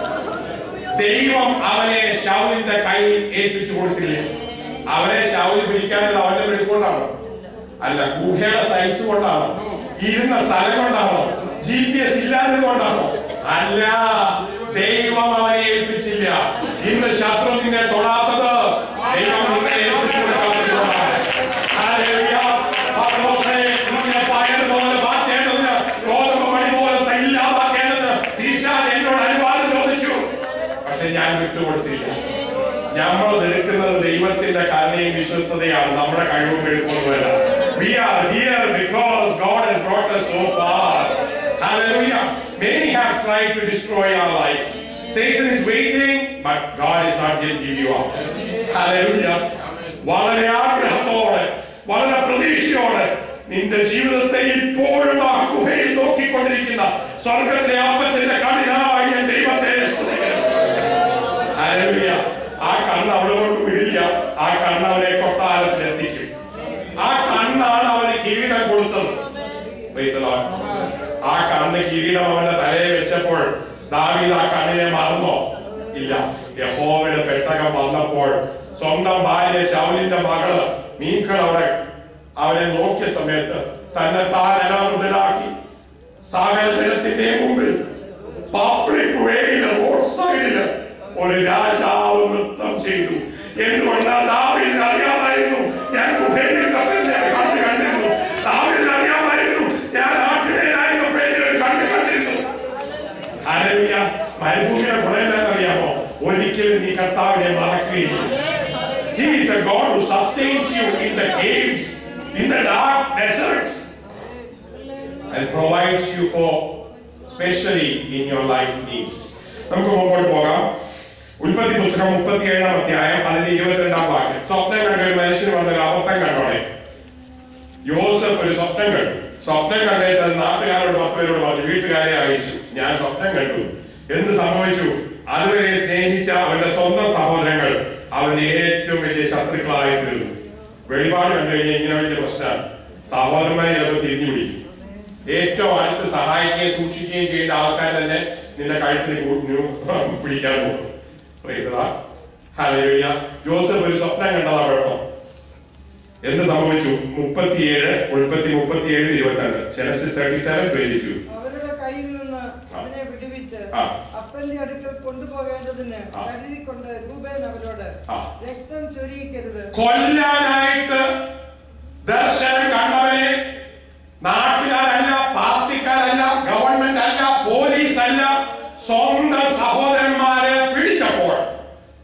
ദൈവം അവനെ ശൗലിന്റെ കയ്യിൽ ഏൽപ്പിച്ചു കൊടുത്തില്ലേ അവനെ ശൗല് പിടിക്കാനത് അവന്റെ പിടിക്കൊണ്ടാണോ അല്ല ഗുഹയുടെ സൈസ് കൊണ്ടാണോ ഇരുന്ന സ്ഥലം കൊണ്ടാണോ ജി പി എസ് ഇല്ലാതെ കൊണ്ടാണോ അല്ല ദൈവം അവനെ ഏൽപ്പിച്ചില്ല ഇന്ന് ശത്രു നിന്നെ തൊടാത്തത് ദൈവം നിന്നെ ഏൽപ്പിച്ചു കൊടുക്കാത്തതുകൊണ്ടാണ് Hallelujah. പത്രോസേ, നിന്നെ പയർ പോലെ മാറ്റേണ്ടതിന് ഗോതമ്പ് മണി പോലെ ഇല്ലാതാക്കേണ്ടതിന് ഈശാൻ എന്നോട് അനുവാദം ചോദിച്ചു പക്ഷെ ഞാൻ വിട്ടുകൊടുത്തില്ല നമ്മൾ എടുക്കുന്നത് ദൈവത്തിന്റെ കരുണയും വിശ്വസ്തതയാണ് നമ്മുടെ കഴിവും കഴിവുമല്ല We are here because God has brought us so far. Hallelujah. Many have tried to destroy our life. Satan is waiting, but God is not going to give you up. Hallelujah. വളരെ ആഗ്രഹത്തോടെ വളരെ പ്രതീക്ഷയോടെ നിന്റെ ജീവിതത്തെ ഇപ്പോഴും ആ ഗുഹയിൽ നോക്കിക്കൊണ്ടിരിക്കുന്ന സ്വർഗത്തിലെ അപ്പച്ചന്റെ കണ്ണിനായി ഞാൻ ദൈവത്തെ സ്തുതിക്കുന്നു ഹല്ലേലൂയ. ആ കണ്ണ് അവിടെ കൊണ്ട് വിടില്ല ആ കണ്ണ് അവനെ കൊട്ടാരത്തിൽ എത്തിക്കും ആ കണ്ണാണ് അവന് കിരീടം കൊടുത്തത് Praise the Lord. ആ കണ്ണ് കിരീടം അവന്റെ തലയിൽ വെച്ചപ്പോൾ ദാവീദ് ആ കണ്ണിനെ മറന്നോ ഇല്ല യഹോവയുടെ പെട്ടകം വന്നപ്പോൾ സ്വന്തം ഭാര്യ ശൗലിന്റെ മകള് മീൻകൾ അവിടെ അവനെ നോക്കിയ സമയത്ത് തന്നെ താൻ അനാമൃതനാക്കി സകല ജനത്തിന്റെ മുമ്പിൽ പബ്ലിക് വേയില് റോഡ് സൈഡില് ഒരു രാജാവ് നൃത്തം ചെയ്തു എന്തുകൊണ്ടാൽ ദാവീദിന് അറിയാമായിരുന്നു ഞാൻ ഗുഹയിൽ കണ്ണിനെ കണ്ടു കണ്ടിരുന്നു ദാവീദിന് അറിയാമായിരുന്നു ഞാൻ ആട്ടിടയനായിരുന്നപ്പോഴേ കണ്ടു കണ്ടിരുന്നു ഹല്ലേലൂയ മരുഭൂമിയുടെ ഗുണം അറിയാമോ ഒരിക്കലും നീ കർത്താവിനെ മറക്കുകയില്ല He is a God who sustains you in the caves, in the dark deserts, and provides you for especially in your life needs. നമുക്ക് മുമ്പോട്ട് പോകാം ഉൽപ്പത്തി പുസ്തകം മുപ്പത്തി ഏഴാം അധ്യായം അതിന്റെ ഇരുപത്തിരണ്ടാം വാക്യം സ്വപ്നം കണ്ട ഒരു മനുഷ്യന് വന്ന ഒരു അബദ്ധം കണ്ടോടെ യോസഫ് ഒരു സ്വപ്നം കണ്ടു സ്വപ്നം കണ്ടേച്ചത് നാട്ടുകാരോട് പത്ത് പേരോട് പറഞ്ഞു വീട്ടുകാരെ അറിയിച്ചു ഞാൻ സ്വപ്നം കണ്ടു എന്ത് സംഭവിച്ചു അതുവരെ സ്നേഹിച്ച അവന്റെ സ്വന്തം സഹോദരങ്ങൾ അവന്റെ ഏറ്റവും വലിയ ശത്രുക്കളായി തീർന്നു വെളിപാട് കണ്ടു കഴിഞ്ഞാൽ ഇങ്ങനെ വലിയ പ്രശ്നമാണ് സഹോദരന്മാരെ ചിലപ്പോൾ തിരിഞ്ഞു പിടിക്കും ഏറ്റവും അടുത്ത് സഹായിക്കുകയും സൂക്ഷിക്കുകയും ചെയ്യേണ്ട ആൾക്കാർ തന്നെ നിന്റെ കഴുത്തിൽ കൂ- ന്യൂ- പിടിക്കാൻ പോകും Praise the Lord. Hallelujah. Joseph ഒരു സ്വപ്നം കണ്ടതാ കുഴപ്പം എന്ത് സംഭവിച്ചു മുപ്പത്തിയേഴ് ഉൽപ്പത്തി മുപ്പത്തിയേഴ് ഇരുപത്തിരണ്ട് Genesis thirty seven twenty two അവരുടെ കയ്യിൽ നിന്ന് അവനെ വിടുവിച്ച് ആ. അപ്പന്റെ അടുക്കൽ കൊണ്ടുപോകേണ്ടതിന് ആ. കരുതിക്കൊണ്ട് രൂപേൻ അവരോട് ആ. രക്തം ചൊരിയിക്കരുത് കൊല്ലാനായിട്ട് ദർശനം കണ്ടവനെ നാട്ടുകാരല്ല പാർട്ടിക്കാരല്ല ഗവൺമെന്റ് അല്ല പോലീസ്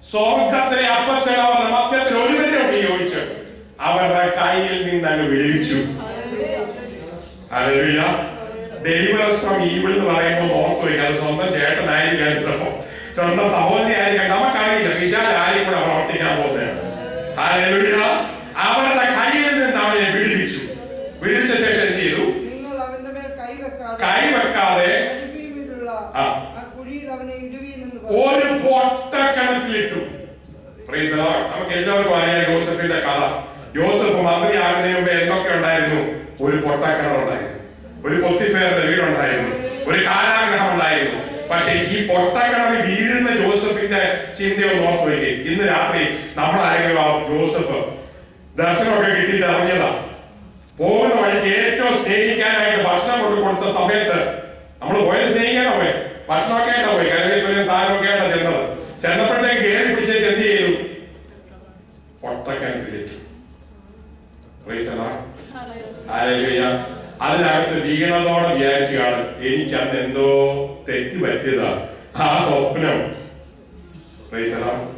സ്വർഗത്തിലെ അപ്പച്ചൻ അവരുടെ മധ്യത്തിൽ ഒരുവരെ ഉപയോഗിച്ച് അവരുടെ കയ്യിൽ നിന്ന് അങ്ങ് വിടുവിച്ചു ഹല്ലേലൂയ ഡെലിവറസ് ഫ്രം ഈവിൾ എന്ന് പറയുമ്പോൾ ഓർത്തു വയ്ക്കുക അത് സ്വന്തം ചേട്ടനായിരിക്കാം ചിലപ്പോ സ്വന്തം സഹോദരി ആയിരിക്കാം നമുക്കറിയില്ല വിശാൽ ആരെയും കൂടെ പ്രവർത്തിക്കാൻ പോകുന്നതാണ് ഹല്ലേലൂയ അവരുടെ കയ്യിൽ നിന്ന് അവനെ വിടുവിച്ചു വിടുവിച്ച ശേഷം എന്ത് ചെയ്തു നിങ്ങൾ അവന്റെ മേൽ കൈവെക്കാതെ കൈവെക്കാതെ മരുഭൂമിയിലുള്ള ആ. ആ കുഴിയിൽ അവനെ ഇടുവീനെന്ന് ഒരു പൊട്ടക്കിണറ്റിലിട്ടു Praise the Lord. നമുക്ക് എല്ലാവർക്കും അറിയാം യോസഫിന്റെ കഥ യോസഫ് മന്ത്രിയാകുന്നതിന് മുമ്പ് എന്തൊക്കെ ഉണ്ടായിരുന്നു ഒരു പൊട്ടക്കിണർ ഉണ്ടായിരുന്നു ഒരു പൊത്തിഫേറിന്റെ വീടുണ്ടായിരുന്നു ഒരു കാരാഗ്രഹം ഉണ്ടായിരുന്നു പക്ഷെ ഈ പൊട്ടക്കിണറിൽ വീഴുന്ന ജോസഫിന്റെ ചിന്തയൊന്ന് ഓർത്ത് വയ്ക്കുക ഇന്ന് രാത്രി നമ്മൾ ആരെങ്കിലും ആ ജോസഫ് ദർശനമൊക്കെ കിട്ടിയിട്ട് ഇറങ്ങിയതാ പോകുന്ന വഴിക്ക് ഏറ്റവും സ്നേഹിക്കാനായിട്ട് ഭക്ഷണം കൊണ്ട് കൊടുത്ത സമയത്ത് നമ്മൾ പോയ സ്നേഹിക്കാനാ പോയെ ഭക്ഷണമൊക്കെ ആയിട്ടാ പോയി കരുവേപ്പിലയും സാധനമൊക്കെ ആയിട്ടാ ചെന്നത് ചെന്നപ്പോഴത്തേക്ക് കയറി പിടിച്ച് എന്ത് ചെയ്തു പൊട്ടക്കിണറ്റിലിട്ടു Praise the Lord. Hallelujah. അതിനകത്ത് വീണതോടെ വിചാരിച്ചു കാണും എനിക്ക് അന്ന് എന്തോ തെറ്റ് പറ്റിയതാ ആ സ്വപ്നം Praise the Lord.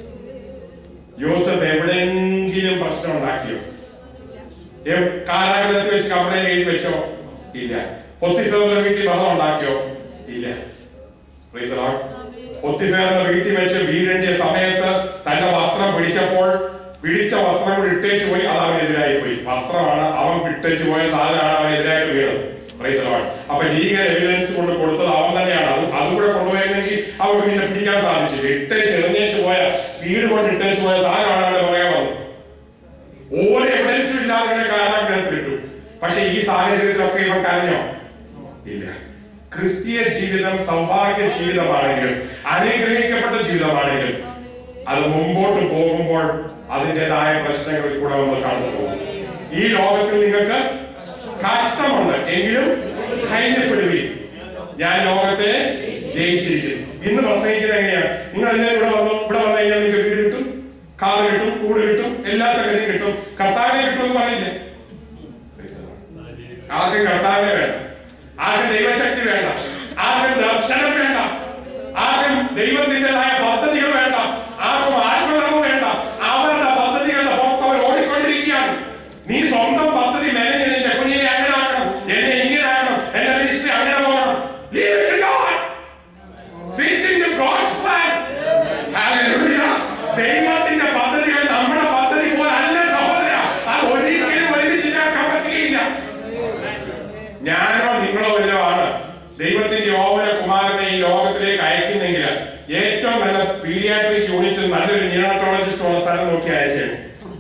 യോസഫ് എവിടെയെങ്കിലും പ്രശ്നം ഉണ്ടാക്കിയോ എവ്- കാരാഗ്രഹത്തിൽ വെച്ച് കംപ്ലൈന്റ് എഴുതി വെച്ചോ ഇല്ല പൊത്തിഫേറിന്റെ വീട്ടിൽ ബഹളം ഉണ്ടാക്കിയോ ഇല്ല Praise the Lord. പൊത്തിഫേറിന്റെ വീട്ടിൽ വെച്ച് വീടിന്റെ സമയത്ത് തന്റെ വസ്ത്രം പിടിച്ചപ്പോൾ പിടിച്ച വസ്ത്രം കൂടി ഇട്ടേച്ച് പോയി അത് അവനെതിരായി പോയി വസ്ത്രമാണ് അവൻ ഇട്ടേച്ച് പോയ സാധനമാണ് അവനെതിരായിട്ട് വീണത് Praise the Lord. അപ്പൊ ലീഗൽ എവിഡൻസ് കൊണ്ട് കൊടുത്തത് അവൻ തന്നെയാണ് അത് അതും കൂടെ കൊണ്ടുപോയിരുന്നെങ്കിൽ അവർക്ക് പിന്നെ പിടിക്കാൻ സാധിച്ചില്ല ഇട്ടേച്ച് എറിഞ്ഞേച്ച് പോയ സ്പീഡ് കൊണ്ട് ഇട്ടേച്ച് പോയ സാധനമാണ് അവന്റെ പറയാൻ വന്നത് ഒരു എവിഡൻസും ഇല്ലാതെ ഇവനെ കാരാഗ്രഹത്തിലിട്ടു പക്ഷെ ഈ സാഹചര്യത്തിലൊക്കെ ഇവൻ കരഞ്ഞോ ഇല്ല ക്രിസ്തീയ ജീവിതം സൗഭാഗ്യ ജീവിതമാണെങ്കിലും അനുഗ്രഹിക്കപ്പെട്ട ജീവിതമാണെങ്കിലും അത് മുമ്പോട്ട് പോകുമ്പോൾ അതിൻ്റെതായ പ്രശ്നങ്ങളിൽ കൂടെ നമ്മൾ കടന്നു പോകും ഈ ലോകത്തിൽ നിങ്ങൾക്ക് കഷ്ടമുണ്ട് എങ്കിലും ധൈര്യപ്പെടുവീൻ ഞാൻ ലോകത്തെ ജയിച്ചിരിക്കുന്നു ഇന്ന് പ്രസംഗിക്കുന്നത് എങ്ങനെയാ നിങ്ങൾ എല്ലാവരും ഇവിടെ വന്നു ഇവിടെ വന്നു കഴിഞ്ഞാൽ നിങ്ങൾക്ക് വീട് കിട്ടും കാർ കിട്ടും കൂട് കിട്ടും എല്ലാ സംഗതിയും കിട്ടും കർത്താവിനെ കിട്ടും എന്ന് പറയില്ലേ ആർക്കും കർത്താവിനെ വേണ്ട ആർക്കും ദൈവശക്തി വേണ്ട ആർക്കും ദർശനം വേണ്ട ആർക്കും ദൈവത്തിൻ്റെതായ പദ്ധതികൾ വേണ്ട ആർക്കും ആത്മകർമ്മം വേണ്ട അവരുടെ പദ്ധതികളുടെ പുറത്ത് അവർ ഓടിക്കൊണ്ടിരിക്കുകയാണ് നീ സ്വന്തം പദ്ധതി മെനഞ്ഞ് നിന്റെ കുഞ്ഞിനെ അങ്ങനെ ആക്കണം എന്നെ ഇങ്ങനെ ആക്കണം എന്റെ മിനിസ്ട്രി അങ്ങനെ പോകണം Leave it to God. Fit into God's plan. Hallelujah. ദൈവത്തിന്റെ പദ്ധതികൾ നമ്മുടെ പദ്ധതി പോലെ അല്ല സഹോദര അത് ഒരിക്കലും ഒരുമിച്ച് ചേർക്കാൻ പറ്റുകയില്ല ഞാനോ നിങ്ങളോ വല്ലോ ആണ് ദൈവത്തിന്റെ യോവന കുമാരനെ ഈ ലോകത്തിലേക്ക് അയക്കുന്നെങ്കിൽ ഏറ്റവും നല്ല പീഡിയാട്രിക് യൂണിറ്റ് നല്ലൊരു നിയോണറ്റോളജിസ്റ്റ് ഉള്ള സ്ഥലം നോക്കി അയച്ചേക്കും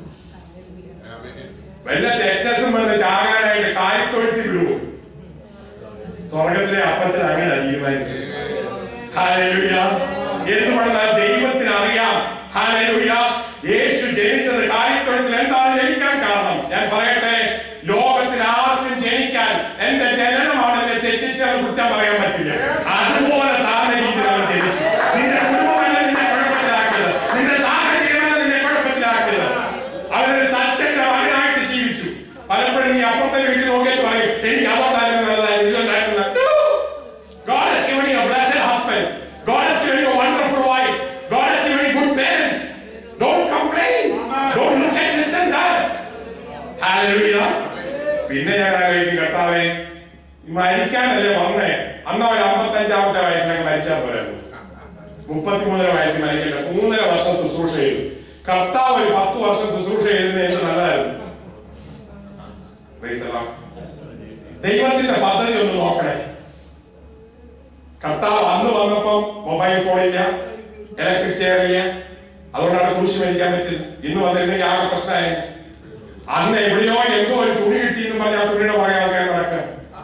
വല്ല ടെക്നസും വന്ന് ചാകാനായിട്ട് കായത്തൊഴുത്തി വിടുവോ സ്വർഗത്തിലെ അപ്പച്ചൻ അങ്ങനെ തീരുമാനിച്ചു ഹാലലൂയ എന്തുകൊണ്ടെന്നാൽ ദൈവത്തിന് അറിയാം ഹാലലൂയ യേശു ജനിച്ചത് കാര്യത്തൊഴുത്തിൽ എന്താണ് ജനിക്കാൻ കാരണം ഞാൻ പറയട്ടെ ലോകത്തിൽ ആർക്കും ജനിക്കാൻ എന്റെ ജനനമാണ് എന്നെ തെറ്റിച്ചെന്ന് കുറ്റം പറയാൻ പറ്റില്ല അതുപോലെ താഴ്ന്ന രീതിയിൽ അവൻ ജനിച്ചു നിന്റെ കുടുംബമല്ല നിന്നെ കുഴപ്പത്തിലാക്കിയത് നിന്റെ സാഹചര്യമല്ല നിന്നെ കുഴപ്പത്തിലാക്കിയത് അവനൊരു തച്ചന്റെ മകനായിട്ട് ജീവിച്ചു പലപ്പോഴും നീ അപ്പുറത്തെ വീട്ടിൽ നോക്കിയിട്ട് പറയും എനിക്ക് അതുകൊണ്ടായിരുന്നു നല്ലതായിരുന്നു ഇതുണ്ടായിരുന്നു നല്ലത്." No! God has given you a blessed husband. God has given you a wonderful wife. God has given you good parents. Don't complain. Don't look at this and that. Hallelujah. പിന്നെ ഞാൻ ആലോചിക്കും കർത്താവേ മരിക്കാനല്ലേ വന്നേ അന്ന് അവൻ അമ്പത്തഞ്ചാമത്തെ വയസ്സിലൊക്കെ മരിച്ചാൽ പോരായിരുന്നു മുപ്പത്തിമൂന്നര വയസ്സിൽ മരിക്കണ്ട മൂന്നര വർഷം ശുശ്രൂഷ ചെയ്തു കർത്താവ് ഒരു പത്ത് വർഷം ശുശ്രൂഷ ചെയ്തത് എന്ത് നല്ലതായിരുന്നു Praise the Lord. ദൈവത്തിന്റെ പദ്ധതി ഒന്ന് നോക്കണേ കർത്താവ് അന്ന് വന്നപ്പം മൊബൈൽ ഫോണില്ല ഇലക്ട്രിക് ചെയർ ഇല്ല അതുകൊണ്ടാണ് കുരിശ് മേടിക്കാൻ പറ്റിയത് ഇന്ന് വന്നിരുന്നെങ്കിൽ ആകെ പ്രശ്നമായി അന്ന് എവിടെയോ എന്തോ ഒരു തുണി കിട്ടി എന്ന് പറഞ്ഞ ആ തുണിയുടെ പുറകെ ആൾക്കാർ നടക്കുക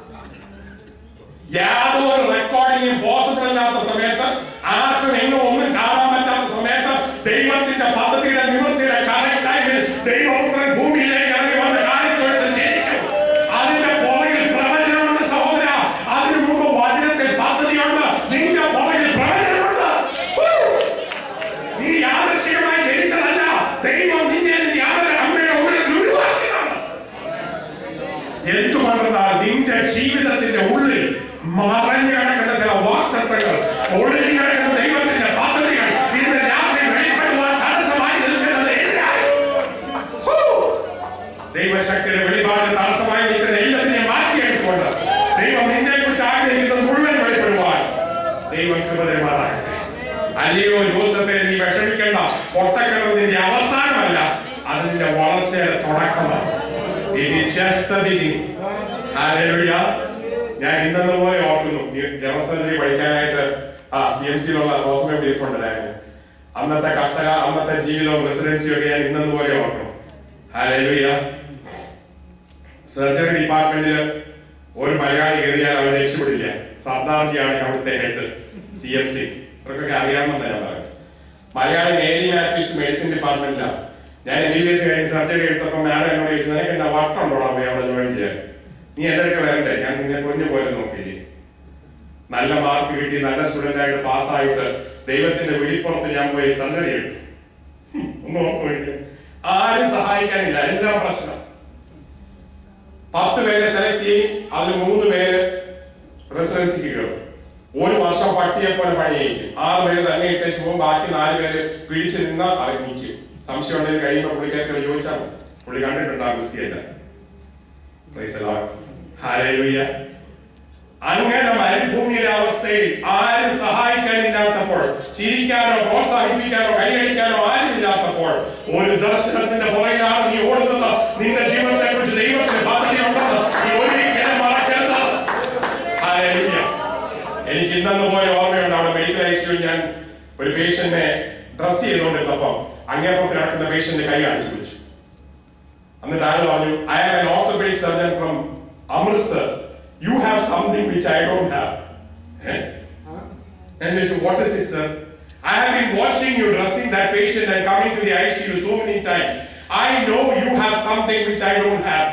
യാതൊരു റെക്കോർഡിങ്ങും പോസിബിൾ അല്ലാത്ത സമയത്ത് ആർക്കും എങ്ങും ഒന്നും കാണാൻ പറ്റാത്ത സമയത്ത് ദൈവത്തിന്റെ പദ്ധതിയുടെ നിവൃത്തിയുടെ കറക്റ്റായി ദൈവപുത്രൻ ഭൂമിയിലേക്ക് ഇറങ്ങി വന്ന കാര്യത്തിൽ ജനിച്ചു അതിന്റെ പുറകിൽ പ്രവചനമുണ്ട് സഹോദര അതിനു മുമ്പ് വചനത്തിൽ പദ്ധതിയുണ്ട് നിന്റെ പുറകിൽ പ്രവചനമുണ്ട് Woo! നീ യാദൃശ്ചികമായി ജനിച്ചതല്ല ദൈവം നിന്നെ നിന്റെ അവരുടെ അമ്മയുടെ ഉള്ളിൽ ഉരുവാക്കിയതാണ് എന്തുകൊണ്ടെന്നാൽ നിന്റെ ജീവിതത്തിന്റെ ഉള്ളിൽ മറഞ്ഞു കിടക്കുന്ന ചില വാക്തത്വങ്ങൾ ഒളിഞ്ഞു കിടക്കുന്ന ദൈവത്തിന്റെ പദ്ധതികൾ അല്ലയോ ജോസഫെ നീ വിഷമിക്കണ്ട പൊട്ടക്കിണർ നിന്റെ അവസാനമല്ല അത് നിന്റെ വളർച്ചയുടെ തുടക്കമാണ് It is just the beginning. Hallelujah. ഞാൻ ഇന്നെന്ന പോലെ ഓർക്കുന്നു ജനറൽ സർജറി പഠിക്കാനായിട്ട് ആ സി എം സിയിലുള്ള റോസ്മ ഇവിടെ ഇരിപ്പുണ്ടായിരുന്നു അന്നത്തെ കഷ്ടകാല അന്നത്തെ ജീവിതവും റെസിഡൻസിയും ഒക്കെ ഞാൻ ഇന്നെന്ന പോലെ ഓർക്കുന്നു ഹാലലുയ സർജറി ഡിപ്പാർട്ട്മെന്റിൽ ഒരു മലയാളി കയറിയാൽ അവൻ രക്ഷപ്പെടില്ല സർദാർജിയാണ് അവിടുത്തെ ഹെഡ് സി എം സി ഇവർക്കൊക്കെ അറിയാമെന്നാണ് ഞാൻ പറയുന്നത് മലയാളി മേരി മാത്യൂസ് മെഡിസിൻ ഡിപ്പാർട്ട്മെന്റിലാണ് ഞാൻ എം ബി ബി എസ് കഴിഞ്ഞ് സർജറി എടുത്തപ്പോൾ മാഡം എന്നോട് ചോദിച്ചു നിനക്ക് എന്നാ വട്ടുണ്ടോടാ പോയി അവിടെ ജോയിൻ ചെയ്യാൻ നീ എന്റെ അടുത്ത് വരണ്ടേ ഞാൻ നിന്നെ പൊന്നു പോലെ നോക്കിയില്ലേ നല്ല മാർക്ക് കിട്ടി നല്ല സ്റ്റുഡന്റ് ആയിട്ട് പാസ്സായിട്ട് ദൈവത്തിന്റെ വെളിപ്പുറത്ത് ഞാൻ പോയി സർജറി എടുത്തു ഹും, ഒന്ന് ഓർത്തു നോക്കിയേ. ആരും സഹായിക്കാനില്ല എല്ലാം പ്രശ്നം പത്ത് പേരെ സെലക്ട് ചെയ്യും അതിൽ മൂന്ന് പേര് റെസിഡൻസിക്ക് കയറും ഒരു വർഷം പട്ടിയെ പോലെ പണി ചെയ്യിക്കും ആറ് പേര് തന്നെ ഇട്ടേച്ച് പോകും ബാക്കി നാല് പേര് പിടിച്ചു നിന്നാൽ അറിയിക്കും സംശയം ഉണ്ടെങ്കിൽ കഴിയുമ്പോൾ പുള്ളിക്കാർക്ക് ചോദിച്ചാൽ മതി. പുള്ളി കണ്ടിട്ടുണ്ടാകും ഗുസ്തിയല്ല Praise the Lord. Hallelujah. അങ്ങനെ മരുഭൂമിയുടെ അവസ്ഥയിൽ ആരും സഹായിക്കാനില്ലാത്തപ്പോൾ ചിരിക്കാനോ പ്രോത്സാഹിപ്പിക്കാനോ കൈയടിക്കാനോ ആരുമില്ലാത്തപ്പോൾ ഒരു ദർശനത്തിന്റെ പുറകിലാണ് നീ ഓടുന്നത് നിന്റെ ജീവിതത്തെ കുറിച്ച് ദൈവത്തിന്റെ പദ്ധതിയുണ്ടെന്ന് നീ ഒരിക്കലും മറക്കരുത് Hallelujah. എനിക്ക് ഇന്നെന്ന് പോലെ ഓർമ്മയുണ്ട് അവിടെ മെഡിക്കൽ ഐസിയു ഞാൻ ഒരു പേഷ്യന്റിനെ ഡ്രസ് ചെയ്തുകൊണ്ടിരുന്നപ്പം അങ്ങേപ്പുറത്ത് കിടക്കുന്ന പേഷ്യന്റ് കൈ കാണിച്ചു പിടിച്ചു എന്നിട്ട് അയാൾ പറഞ്ഞു I am an orthopaedic surgeon from Amritsar you have something which I don't have And they said, what is it, sir? I have been watching you dressing that patient and coming to the ICU so many times. I know you have something which I don't have.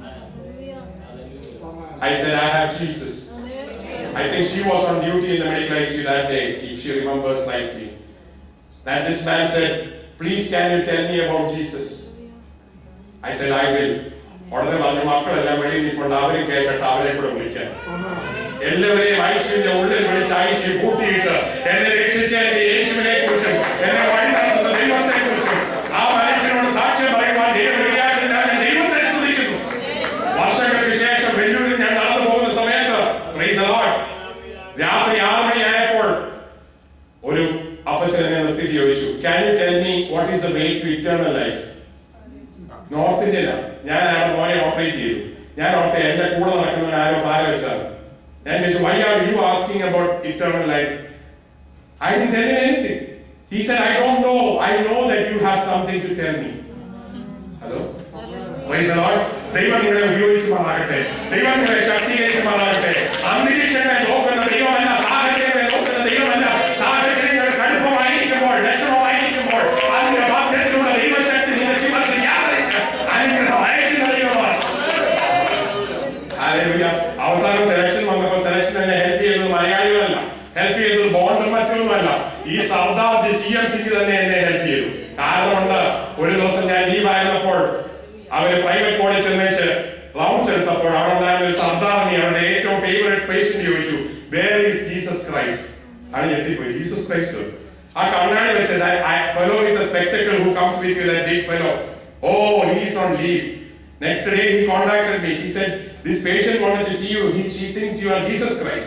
I said, I have Jesus. I think she was on duty in the medical ICU that day, if she remembers rightly. And this man said, please can you tell me about Jesus? I said, I will. ഉടനെ പറഞ്ഞു മക്കളെല്ലാം വെളിയിൽ നിൽപ്പുണ്ട് അവരും കേൾക്കട്ടെ അവരെ കൂടെ വിളിക്കാൻ എല്ലാവരെയും ഐശ്വര്യ ഉള്ളിൽ വിളിച്ച് ഐശ്വര്യ കൂട്ടിയിട്ട് എന്നെ രക്ഷിച്ച എന്റെ യേശുവിനെ കുറിച്ചും എന്നെ വഴി നടത്തുന്ന ദൈവത്തെ കുറിച്ചും ആ മനുഷ്യനോട് സാക്ഷ്യം പറയുവാൻ ദൈവം ഇടയാക്കി ഞാൻ ദൈവത്തെ സ്തുതിക്കുന്നു വർഷങ്ങൾക്ക് ശേഷം വെല്ലൂരിൽ ഞാൻ നടന്നു പോകുന്ന സമയത്ത് praise the Lord, രാത്രി ആറ് മണിയായപ്പോൾ ഒരു അപ്പച്ചൻ എന്നെ നിർത്തിയിട്ട് ചോദിച്ചു can you tell me what is the way to eternal life north ഇന്ത്യയിലാണ് ഞാൻ അയാളുടെ മോനെ ഓപ്പറേറ്റ് ചെയ്തു ഞാൻ ഓർത്തെ എന്റെ കൂടെ നടക്കുന്നവൻ ആരോ പാര വെച്ചാണ് ഞാൻ ചോദിച്ചു why are you asking about eternal life I didn't tell anything he said I don't know I know that you have something to tell me hello Praise the Lord. ദൈവം നിങ്ങളെ ഉപയോഗിക്കുമാറാകട്ടെ ദൈവം നിങ്ങളെ ശക്തീകരിക്കുമാറാകട്ടെ അന്തരീക്ഷങ്ങളെ നോക്കുന്ന ദൈവമല്ല സാഹചര്യങ്ങളെ നോക്കുന്ന ദൈവമല്ല സാഹചര്യങ്ങൾ കടുപ്പമായിരിക്കുമ്പോൾ ലക്ഷണമായിരിക്കുമ്പോൾ അതിന്റെ ബാധ്യതയിലൂടെ ദൈവശക്തി നിങ്ങളുടെ ജീവിതത്തിൽ വ്യാപരിച്ച് അനുഗ്രഹം അയക്കുന്ന ദൈവമാണ് Hallelujah. അവസാനം സെലക്ഷൻ വന്നപ്പോൾ സെലക്ഷൻ എന്നെ ഹെൽപ്പ് ചെയ്തത് മലയാളികളല്ല ഹെൽപ്പ് ചെയ്തത് ബോണ്ടും മറ്റൊന്നുമല്ല ഈ സർദാർ സി എം സിക്ക് തന്നെ എന്നെ ഹെൽപ്പ് ചെയ്തു കാരണമുണ്ട് ഒരു ദിവസം ഞാൻ ലീവ് ആയിരുന്നപ്പോൾ അവര് പ്രൈവറ്റ് കോളേജ് ചെന്നേച്ച് റൗണ്ട്സ് എടുത്തപ്പോൾ അവിടെ ഉണ്ടായിരുന്ന ഒരു സർദാറിനെ അവരുടെ ഏറ്റവും ഫേവറേറ്റ് പേഷ്യന്റ് ചോദിച്ചു വേർ ഈസ് ജീസസ് ക്രൈസ്റ്റ് ആണ് ഞെട്ടിപ്പോയി ജീസസ് ക്രൈസ്റ്റ് ആ കണ്ണാടി വെച്ച് fellow with spectacle who comes with you that big fellow oh he is on leave Next day he contacted me. She said, This patient wanted to see you. He, she thinks you are Jesus Christ.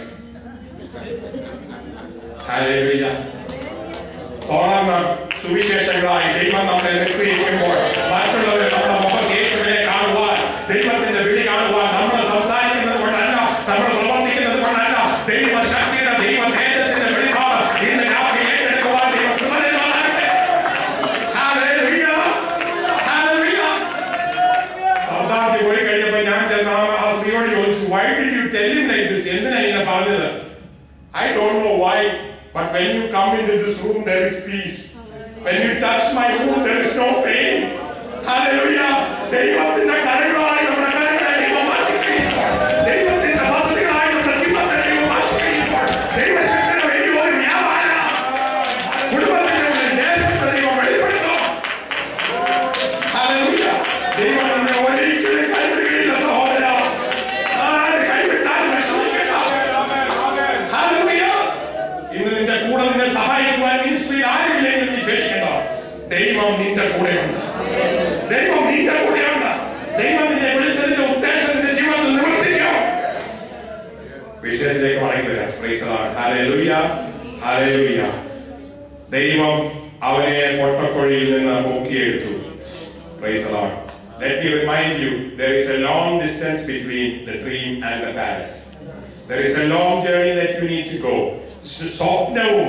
Hallelujah. തുറന്ന സുവിശേഷങ്ങളായി ദൈവം നമ്മളെ നിർത്തിയിരിക്കുമ്പോൾ മറ്റുള്ളവർ നമ്മുടെ മുഖം യേശുവിനെ കാണുവാൻ ദൈവത്തിന്റെ വിളി കാണുവാൻ നമ്മൾ സംസാരിക്കുന്നത് കൊണ്ടല്ല നമ്മൾ പ്രവർത്തിക്കുന്നത് കൊണ്ടല്ല ദൈവ ശക്തിയുടെ ദൈവ തേജസ്സിന്റെ വെളിപാട് ഇന്ന് രാവിലെ ഏറ്റെടുക്കുവാൻ ദൈവം കൃപ തരുമാറാകട്ടെ. Hallelujah. Hallelujah. സർദാർജി പോയി കഴിഞ്ഞപ്പോ ഞാൻ ചെന്ന ആ- ആ സ്ത്രീയോട് ചോദിച്ചു why did you tell him like this എന്തിനാ ഇങ്ങനെ പറഞ്ഞത് I don't know why but when you come in to this room there is peace when you touch my room there is no pain hallelujah ദൈവത്തിന്റെ കരങ്ങളായി നമ്മുടെ കരങ്ങളെ ദൈവം മാറ്റിക്കഴിയുമ്പോൾ ദൈവത്തിന്റെ പദ്ധതികളായി നമ്മുടെ ജീവിതത്തെ ദൈവം മാറ്റിക്കഴിയുമ്പോൾ ദൈവശക്തിയുടെ വലിയൊരു വ്യാപാരം കുടുംബത്തിന്റെ ഉള്ളിൽ ദേശത്തെ ദൈവം വെളിപ്പെടുത്തും ഹല്ലേലൂയ. ദൈവം നമ്മെ ഒരിക്കലും കൈവിടുകയില്ല സഹോദരാ. ആര് കൈവിട്ടാലും വിഷമിക്കണ്ട. ഹല്ലേലൂയ. ഇന്ന് നിന്റെ കൂടെ നിന്നെ സഹായിക്കുവാൻ മിനിസ്ട്രിയിൽ ആരുമില്ലെങ്കിൽ നീ പേടിക്കണ്ട ദൈവം നിന്റെ കൂടെയുണ്ട് ദൈവം നിന്റെ കൂടെയുണ്ട് ദൈവം നിന്നെ വിളിച്ചതിന്റെ ഉദ്ദേശം നിന്റെ ജീവിതത്തിൽ നിവർത്തിക്കും വിഷയത്തിലേക്ക് മടങ്ങി വരാം Praise the Lord. Hallelujah. Hallelujah. ദൈവം അവനെ പൊട്ടക്കൊഴിയിൽ നിന്ന് പൊക്കിയെടുത്തു Praise the Lord. Let me remind you, there is a long distance between the dream and the palace. There is a long journey that you need to go. സ്വ- സ്വപ്നവും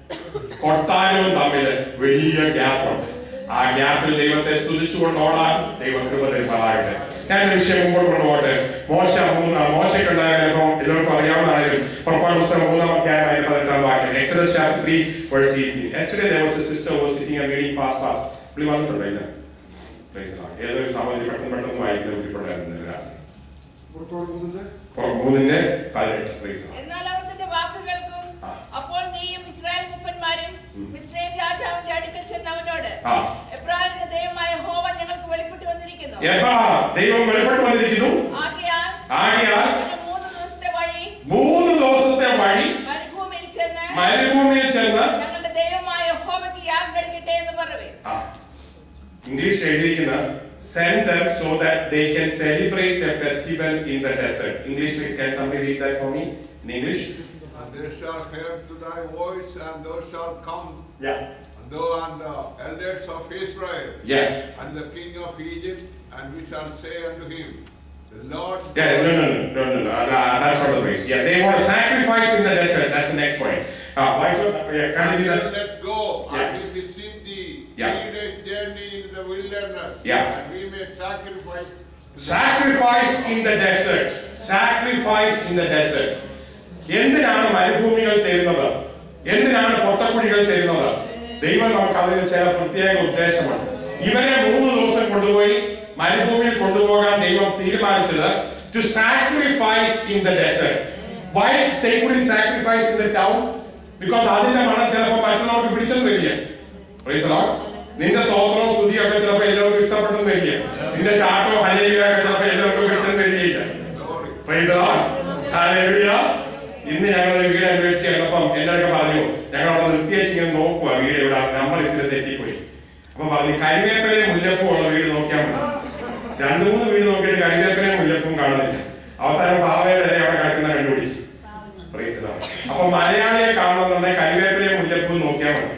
കൊട്ടാരവും തമ്മിൽ വലിയ ഗ്യാപ്പുണ്ട് ആ ഗ്യാപ്പിൽ ദൈവത്തെ സ്തുതിച്ചുകൊണ്ട് ഓടാൻ ദൈവം കൃപ തരുമാറാകട്ടെ ഞാൻ ഒരു വിഷയം മുമ്പോട്ട് കൊണ്ടുപോട്ടെ മോശ മൂന്ന് മോശക്കുണ്ടായ അനുഭവം എല്ലാവർക്കും അറിയാവുന്നതായാലും പുറപ്പാട് പുസ്തകം മൂന്നാം അധ്യായം അതിന്റെ പതിനെട്ടാം വാക്യം Exodus chapter three verse eighteen yesterday there was a sister who was sitting and reading fast fast പുള്ളി വന്നിട്ടുണ്ടോ ഇല്ല Praise the Lord. ഏതൊരു സഹോദരി പെട്ടെന്ന് പെട്ടെന്ന് വായിക്കുന്ന ബുദ്ധിമുട്ടായിരുന്നു രാത്രി പുറത്തോട്ട് പോകുന്നത് പുറം മൂന്നിന്റെ പതിനെട്ട് Praise the Lord. എന്നാൽ അവർ നിന്റെ വാക്ക് കേൾക്കും ആ. അപ്പോൾ നീയും ഇസ്രായേൽ മുപ്പന്മാരും മിസ്രൈം രാജാവിന്റെ അടുക്കൽ ചെന്ന് അവനോട് ആ. എബ്രാഹിമിന്റെ ദൈവമായ ഹോവ ഞങ്ങൾക്ക് വെളിപ്പെട്ടു വന്നിരിക്കുന്നു എപ്പാ ദൈവം വെളിപ്പെട്ട് വന്നിരിക്കുന്നു ആകയാൽ ആകയാൽ ഞങ്ങൾ മൂന്ന് ദിവസത്തെ വഴി മൂന്ന് ദിവസത്തെ വഴി മരുഭൂമിയിൽ ചെന്ന് മരുഭൂമിയിൽ ചെന്ന് ഞങ്ങളുടെ ദൈവമായ ഹോവയ്ക്ക് യാഗം കഴിക്കട്ടെ എന്ന് പറയുവേ ആ, ഇംഗ്ലീഷിൽ എഴുതിയിരിക്കുന്ന send them so that they can celebrate a festival in the desert. English, can somebody read that for me in English? And they shall hear to thy voice, and thou shalt come, Yeah. and thou and the elders of Israel, Yeah. and the king of Egypt, and we shall say unto him, The Lord Yeah, no, no, no, no, no, no. Uh, that's not the place. Yeah, they want to sacrifice in the desert. That's the next point. Uh, why should, yeah, and continue will that. let go, Yeah. and will receive thee Yeah. three days journey into the wilderness, Yeah. and we may sacrifice. Sacrifice in the desert. Sacrifice in the desert. എന്തിനാണ് മരുഭൂമികൾ തരുന്നത് എന്തിനാണ് പൊട്ടക്കുഴികൾ തരുന്നത് ദൈവം നമുക്ക് അതിന് ചില പ്രത്യേക ഉദ്ദേശമുണ്ട് ഇവരെ മൂന്ന് ദിവസം കൊണ്ടുപോയി മരുഭൂമിയിൽ കൊണ്ടുപോകാൻ ദൈവം തീരുമാനിച്ചത് to sacrifice in the desert why they couldn't sacrifice in the town because അതിന്റെ മണം ചിലപ്പോൾ മറ്റുള്ളവർക്ക് പിടിച്ചെന്ന് വരില്ല Praise the Lord. നിന്റെ സ്വോത്രവും സ്തുതിയും ഒക്കെ ചിലപ്പോൾ എല്ലാവർക്കും ഇഷ്ടപ്പെട്ടെന്ന് വരില്ല നിന്റെ ചാട്ടോ ഹല്ലേലൂയൊക്കെ ചിലപ്പോൾ എല്ലാവർക്കും പിടിച്ചെന്ന് വരികയില്ല Glory. Praise the Lord. Hallelujah. ഇന്ന് ഞങ്ങൾ ഒരു വീട് അന്വേഷിച്ച് ചെന്നപ്പം എന്നൊക്കെ പറഞ്ഞു ഞങ്ങൾ അവിടെ നിർത്തിയേച്ച് ഇങ്ങനെ നോക്കുക വീട് ഇവിടെ നമ്പർ ഇച്ചിരി തെറ്റിപ്പോയി അപ്പൊ പറഞ്ഞു കരിവേപ്പലയും മുല്ലപ്പൂ ഉള്ള വീട് നോക്കിയാൽ മതി രണ്ടു മൂന്ന് വീട് നോക്കിയിട്ട് കരിവേപ്പലയും മുല്ലപ്പൂവും കാണുന്നില്ല അവസാനം പാവയുടെ വരെ അവിടെ കിടക്കുന്ന കണ്ടുപിടിച്ചു Praise the Lord. അപ്പൊ മലയാളിയെ കാണണമെന്നുണ്ടെങ്കിൽ കരിവേപ്പലയും മുല്ലപ്പൂവും നോക്കിയാൽ മതി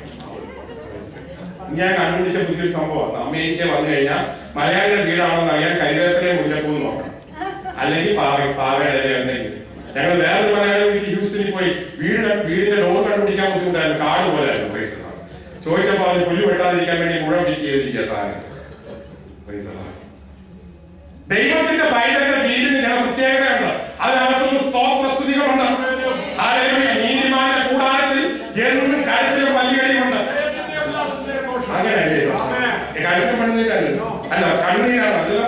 ഞാൻ കണ്ടുപിടിച്ച പുതിയൊരു സംഭവമാണ് അമേരിക്ക വന്നു കഴിഞ്ഞാൽ മലയാളിയുടെ വീടാണെന്ന് അറിയാൻ കരിവേപ്പിലയും മുല്ലപ്പൂവും നോക്കണം അല്ലെങ്കിൽ പാവ പാവയുടെ ഇല എന്തെങ്കിലും ഞങ്ങൾ വേറൊരു മലയാളി വീട്ടിൽ ഹ്യൂസ്റ്റണിൽ പോയി വീട് കണ്ട് വീടിന്റെ ഡോർ കണ്ടുപിടിക്കാൻ ബുദ്ധിമുട്ടായിരുന്നു കാട് പോലെയായിരുന്നു പൈസ ചോദിച്ചപ്പോൾ അതിന് പുല്ല് വെട്ടാതിരിക്കാൻ വേണ്ടി മുഴുവൻ ഫിറ്റ് ചെയ്തിരിക്കുക സാധനം Praise the Lord. ദൈവത്തിന്റെ പൈതന്റെ വീടിന് ചില പ്രത്യേകതയുണ്ട് അതിനകത്തൊന്ന് സ്തോത്രസ്തുതികളുണ്ട് ഹാലേലൂയ. നീതിമാന്റെ കൂടാരത്തിൽ എന്നും കരച്ചിലും പല്ലുകളിയുമുണ്ട് അങ്ങനെയല്ലേ കരച്ചിലും പണിതീരല്ലോ അല്ല കണ്ണുനീരാണ് അല്ലല്ലോ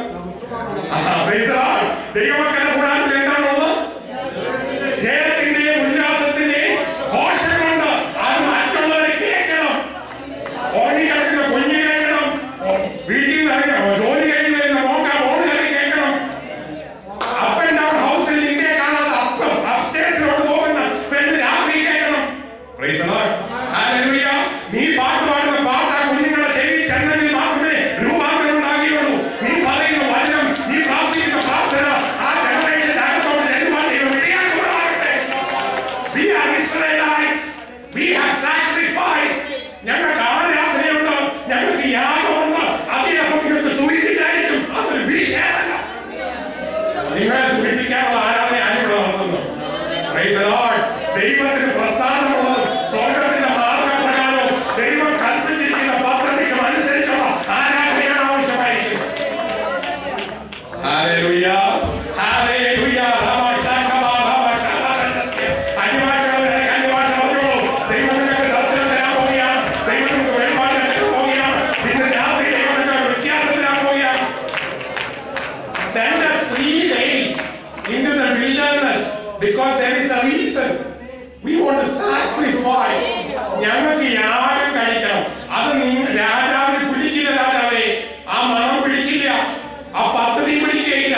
ദൈവമക്കളുടെ കൂടാരത്തിൽ എന്താണുള്ളത് ജയത്തിന്റെയും ഉല്ലാസത്തിന്റെയും ഘോഷങ്ങളുണ്ട് അത് മറ്റുള്ളവരെ കേൾക്കണം ഉറങ്ങിക്കിടക്കുന്ന കുഞ്ഞു കേൾക്കണം വീട്ടിൽ നിന്ന് ഇറങ്ങണം ജോലി കഴിഞ്ഞ് വരുന്ന മോക്ക മോളിലൊക്കെ കേൾക്കണം അപ്പ് ആൻഡ് ഡൗൺ ഹൗസിൽ നിന്നെ കാണാതെ അപ്പ് അപ്സ്റ്റേഴ്സിലോട്ട് പോകുന്ന പെണ്ണ് രാത്രി കേൾക്കണം Praise the Lord. Hallelujah. നീ പാട്ട് പാടുന്ന പാട്ട് ആ കുഞ്ഞുങ്ങളുടെ ചെവി ചെന്നെങ്കിൽ മാത്രമേ രൂപാന്തരം ഉണ്ടാകുകയുള്ളൂ നീ പറയുന്ന വചനം നീ പ്രാർത്ഥിക്കുന്ന പ്രാർത്ഥന ആ ജനറേഷൻ അടുത്തോട്ട് ചെല്ലുവാൻ ദൈവം ഇടയാക്കുമാറാകട്ടെ. We are Israelites. We have sacrificed. ഞങ്ങൾക്ക് ആരാധനയുണ്ട് ഞങ്ങൾക്ക് യാഗമുണ്ട് അതിനൊപ്പം നിങ്ങൾക്ക് സൂചിച്ചിട്ടായിരിക്കും അതൊരു വിഷയമല്ല നിങ്ങളെ സൂചിപ്പിക്കാനുള്ള ആരാധന ഞാനിവിടെ നടത്തുന്നു Praise the Lord. ദൈവത്തിന് പ്രസാദമുള്ളത് സ്വർഗത്തിന്റെ മാർഗപ്രകാരവും ദൈവം കൽപ്പിച്ചിരിക്കുന്ന പദ്ധതിക്കും അനുസരിച്ചുള്ള ആരാധനയാണ് ആവശ്യമായിരിക്കും Hallelujah. Hallelujah. Rama Shakama, Rama Shakarasya. അന്യഭാഷകളുടെ അന്യഭാഷ പറഞ്ഞോളൂ. ദൈവം നിങ്ങൾക്ക് ദർശനം തരാൻ പോവുകയാണ്. ദൈവം നിങ്ങൾക്ക് വെളിപ്പാട് തരാൻ പോവുകയാണ്. ഇന്ന് രാത്രി ദൈവം നിങ്ങൾക്ക് വ്യത്യാസം തരാൻ പോവുകയാണ്. Send us three days into the wilderness because there is a reason. We want to sacrifice. ഞങ്ങൾക്ക് യാഗം കഴിക്കണം അത് നിങ്ങൾ രാജാവിന് പിടിക്കില്ല രാജാവേ ആ മണം പിടിക്കില്ല ആ പദ്ധതി പിടിക്കുകയില്ല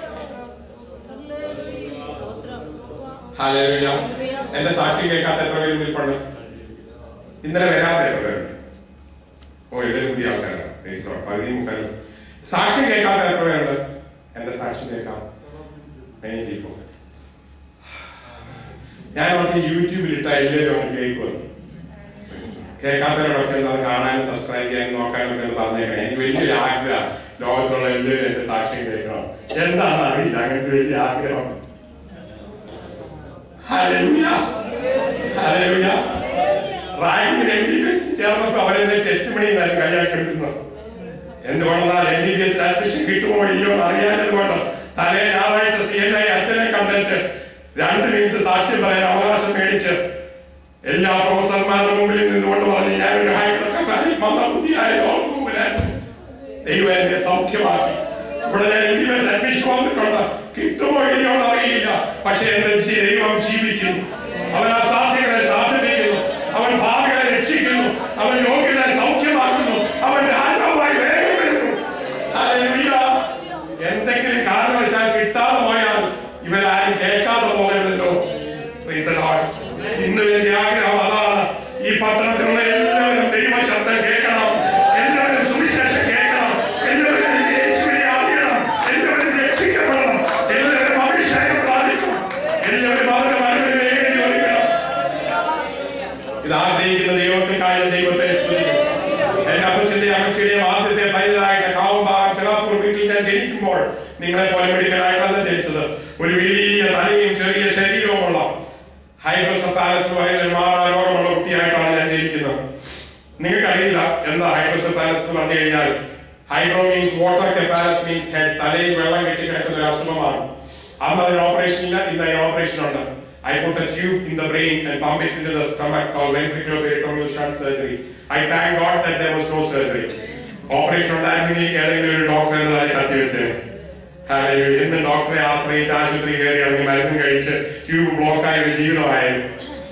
Hallelujah. എന്റെ സാക്ഷി കേൾക്കാത്ത എത്ര പേര് നിൽപ്പുണ്ട് ഇന്നലെ വരാത്ത എത്ര പേരുണ്ട് ഓ ഇവര് പുതിയ ആൾക്കാരാണ് Praise the Lord. പകുതി മുക്കാലും സാക്ഷ്യം കേൾക്കാത്ത എത്ര പേരുണ്ട് എന്റെ സാക്ഷ്യം കേൾക്കാം Many people. ഞാൻ അവർക്ക് യൂട്യൂബിൽ ഇട്ട എല്ലാവരും അങ്ങ് കേൾക്കുമല്ലോ കേൾക്കാത്തവരോടൊക്കെ ഒന്ന് അത് കാണാനും സബ്സ്ക്രൈബ് ചെയ്യാനും നോക്കാനും ഒക്കെ ഒന്ന് പറഞ്ഞേക്കണേ എനിക്ക് വലിയൊരു ആഗ്രഹം ലോകത്തുള്ള എല്ലാവരും എന്റെ സാക്ഷ്യം കേൾക്കണം എന്താണെന്ന് അറിയില്ല അങ്ങനെ വലിയ ആഗ്രഹം Hallelujah. Hallelujah. റാങ്കിന് എം ബി ബി എസ് ചേർന്നപ്പോ അവരെന്നെ ടെസ്റ്റ് മണി എന്നാലും കളിയാക്കിണ്ടിരുന്നു എന്തുകൊണ്ടെന്നാൽ M B B S admission കിട്ടുമോ ഇല്ലയോ എന്ന് അറിയാനത് കൊണ്ട് തലേ ഞായറാഴ്ച സി എൻ ഐ അച്ഛനെ കണ്ടേച്ച് രണ്ട് മിനിറ്റ് സാക്ഷ്യം പറയാൻ അവകാശം മേടിച്ച് എല്ലാ പ്രൊഫസർമാരുടെ മുമ്പിൽ നിന്നുകൊണ്ട് പറഞ്ഞു ഞാൻ ഒരു ഹൈഡ്രോക്കാരി മന്ദബുദ്ധിയായ ലോകത്തിന് മുമ്പിലായിരുന്നു ദൈവം എന്നെ സൗഖ്യമാക്കി ഇവിടെ ഞാൻ M B B S admission വന്നിട്ടുണ്ട് കിട്ടുമോ ഇല്ലയോ എന്ന് അറിയില്ല പക്ഷെ എന്റെ ജീ- ദൈവം ജീവിക്കുന്നു അവൻ അസാധ്യങ്ങളെ സാധിപ്പിക്കുന്നു അവൻ ഭാവികളെ രക്ഷിക്കുന്നു അവൻ രോഗികളെ സൗഖ്യമാക്കുന്നു അവൻ രാജാവായി വേഗം വരുന്നു ഹല്ലേലൂയ. എന്തെങ്കിലും കാരണവശാൽ കിട്ടാതെ പോയാൽ ഇവരാരും കേൾക്കാതെ പോകരുതല്ലോ Praise the Lord. ഇന്ന് എന്റെ ആഗ്രഹം അതാണ് ഈ പട്ടണത്തിലുള്ള എല്ലാവരും ദൈവ ശബ്ദം കേൾക്കണം എല്ലാവരും സുവിശേഷം കേൾക്കണം എല്ലാവരും യേശുവിനെ അറിയണം എല്ലാവരും രക്ഷിക്കപ്പെടണം എല്ലാവരും അഭിഷേകം പ്രാപിക്കണം എല്ലാവരും അവരുടെ മരത്തിന് വേണ്ടി ഒരുക്കണം ഇത് ആഗ്രഹിക്കുന്ന ദൈവത്തെക്കാളും ദൈവത്തെ സ്തുതിക്കും എന്റെ അപ്പച്ചന്റെ അമ്മച്ചിയുടെയും ആദ്യത്തെ പൈതലായിട്ട് കാവുമ്പാകം ചിറാപ്പൂർ വീട്ടിൽ ഞാൻ ജനിക്കുമ്പോൾ നിങ്ങളെ പോലെ മെഡിക്കലായിട്ടല്ല ജനിച്ചത് ഒരു വലിയ തലയും ചെറിയ ശരീരവുമുള്ള ഹൈഡ്രോസെഫാലസ് എന്ന് പറയുന്ന ഒരു മാറാരോഗമുള്ള കുട്ടിയായിട്ടാണ് ഞാൻ ജനിക്കുന്നത് നിങ്ങൾക്കറിയില്ല എന്താ ഹൈഡ്രോസെഫാലസ് എന്ന് പറഞ്ഞു കഴിഞ്ഞാൽ hydro means water cephalus means head തലയിൽ വെള്ളം കെട്ടി കിടക്കുന്ന ഒരു അസുഖമാണ് അന്ന് അതിന് ഓപ്പറേഷൻ ഇല്ല ഇന്ന് അതിന് ഓപ്പറേഷൻ ഉണ്ട് I put a tube in the brain and pump it into the stomach called ventricular peritoneal shunt surgery. I thank God that there was no surgery. Operation ഉണ്ടായിരുന്നെങ്കിൽ ഏതെങ്കിലും ഒരു ഡോക്ടറെ തലയിൽ കത്തി വെച്ചേ ഇന്ന് ഡോക്ടറെ ആശ്രയിച്ച് ആശുപത്രി കയറി ഇറങ്ങി മരുന്നും കഴിച്ച് ട്യൂബ് ബ്ലോക്കായ ഒരു ജീവിതമായിരുന്നു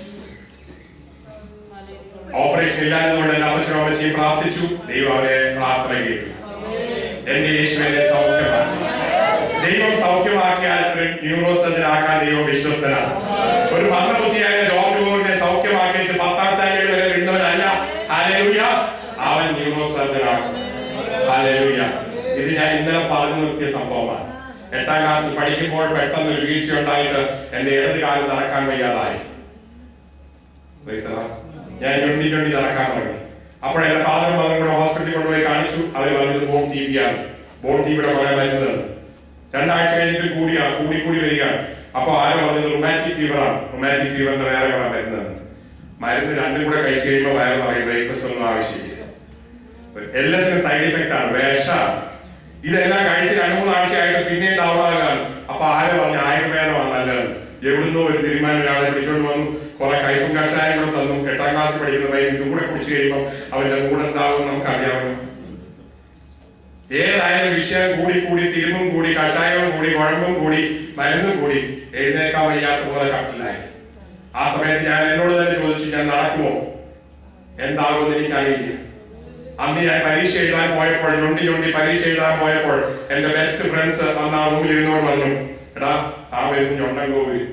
ഓപ്പറേഷൻ ഇല്ലാത്തതുകൊണ്ട് എന്റെ അമ്മച്ചും അമ്മച്ചിയും പ്രാർത്ഥിച്ചു ദൈവം അവരെ പ്രാർത്ഥന കേട്ടു എന്റെ യേശുവിനെ സൗഖ്യമാക്കി ദൈവം സൗഖ്യമാക്കിയാൽ ഒരു ന്യൂറോ സർജൻ ആക്കാൻ ദൈവം വിശ്വസ്തനാണ് ഒരു മന്ദബുദ്ധിയായ ജോർജ് ഗോറിനെ സൗഖ്യമാക്കി വെച്ച് പത്താം സ്റ്റാൻഡേർഡ് വരെ വിടുന്നവനല്ല ഹാലൂയ അവൻ ന്യൂറോ സർജൻ ആകും ഹാലൂയ ഇത് ഞാൻ ഇന്നലെ പറഞ്ഞു നിർത്തിയ സംഭവമാണ് എട്ടാം ക്ലാസ്സിൽ പഠിക്കുമ്പോൾ പെട്ടെന്ന് ഒരു വീഴ്ച ഉണ്ടായിട്ട് എന്റെ ഇടത് കാലം നടക്കാൻ വയ്യാതായി Praise the Lord. ഞാൻ ചുണ്ടി ചുണ്ടി നടക്കാൻ തുടങ്ങി അപ്പോൾ എന്റെ ഫാദറും മദറും കൂടെ ഹോസ്പിറ്റലിൽ കൊണ്ടുപോയി കാണിച്ചു അവർ പറഞ്ഞത് ബോൺ ടി ബി ആണ് ബോൺ ടി ബിയുടെ കുറെ മരുന്ന് തന്നു രണ്ടാഴ്ച കഴിഞ്ഞിട്ട് കൂടിയാ കൂടി കൂടി വരികയാണ് അപ്പൊ ആരോ പറഞ്ഞത് റൊമാറ്റിക് ഫീവർ ആണ് റൊമാറ്റിക് ഫീവറിന്റെ വേറെ കുറെ മരുന്ന് തന്നു മരുന്ന് രണ്ടും കൂടെ കഴിച്ചു കഴിയുമ്പോൾ വയറ് പറയും ബ്രേക്ക്ഫാസ്റ്റ് ഒന്നും ആവശ്യമില്ല എല്ലാത്തിനും സൈഡ് ഇഫക്റ്റ് ആണ് വിഷമാണ് ഇതെല്ലാം കഴിച്ച് രണ്ടു മൂന്ന് ആഴ്ചയായിട്ട് പിന്നെ ഉണ്ടാവുന്നതാണ് അപ്പൊ ആര് പറഞ്ഞു ആയുർവേദമാണ് നല്ലത് എവിടുന്നോ ഒരു തീരുമാനം ഒരാളെ പിടിച്ചോണ്ട് വന്നു കുറെ കയ്പും കഷായം കൂടെ തന്നു എട്ടാം ക്ലാസ് പഠിക്കുന്ന പയ്യൻ ഇതും കൂടെ കുടിച്ചു കഴിയുമ്പോൾ അവന്റെ മൂഡ് എന്താവും നമുക്ക് അറിയാമല്ലോ ഏതായാലും വിഷയം കൂടി കൂടി തിരുമ്പും കൂടി കഷായവും കൂടി കുഴമ്പും കൂടി മരുന്നും കൂടി എഴുന്നേക്കാൻ വയ്യാത്ത പോലെ കട്ടിലായി ആ സമയത്ത് ഞാൻ എന്നോട് തന്നെ ചോദിച്ചു ഞാൻ നടക്കുമോ എന്താകുമെന്ന് എനിക്കറിയില്ല അന്ന് ഞാൻ പരീക്ഷ എഴുതാൻ പോയപ്പോൾ ഞൊണ്ടി ഞൊണ്ടി പരീക്ഷ എഴുതാൻ പോയപ്പോൾ എന്റെ ബെസ്റ്റ് ഫ്രണ്ട്സ് അന്ന് ആ റൂമിൽ ഇരുന്നോട് പറഞ്ഞു എടാ ആ വരുന്നു ഞൊണ്ടൻ കോവില്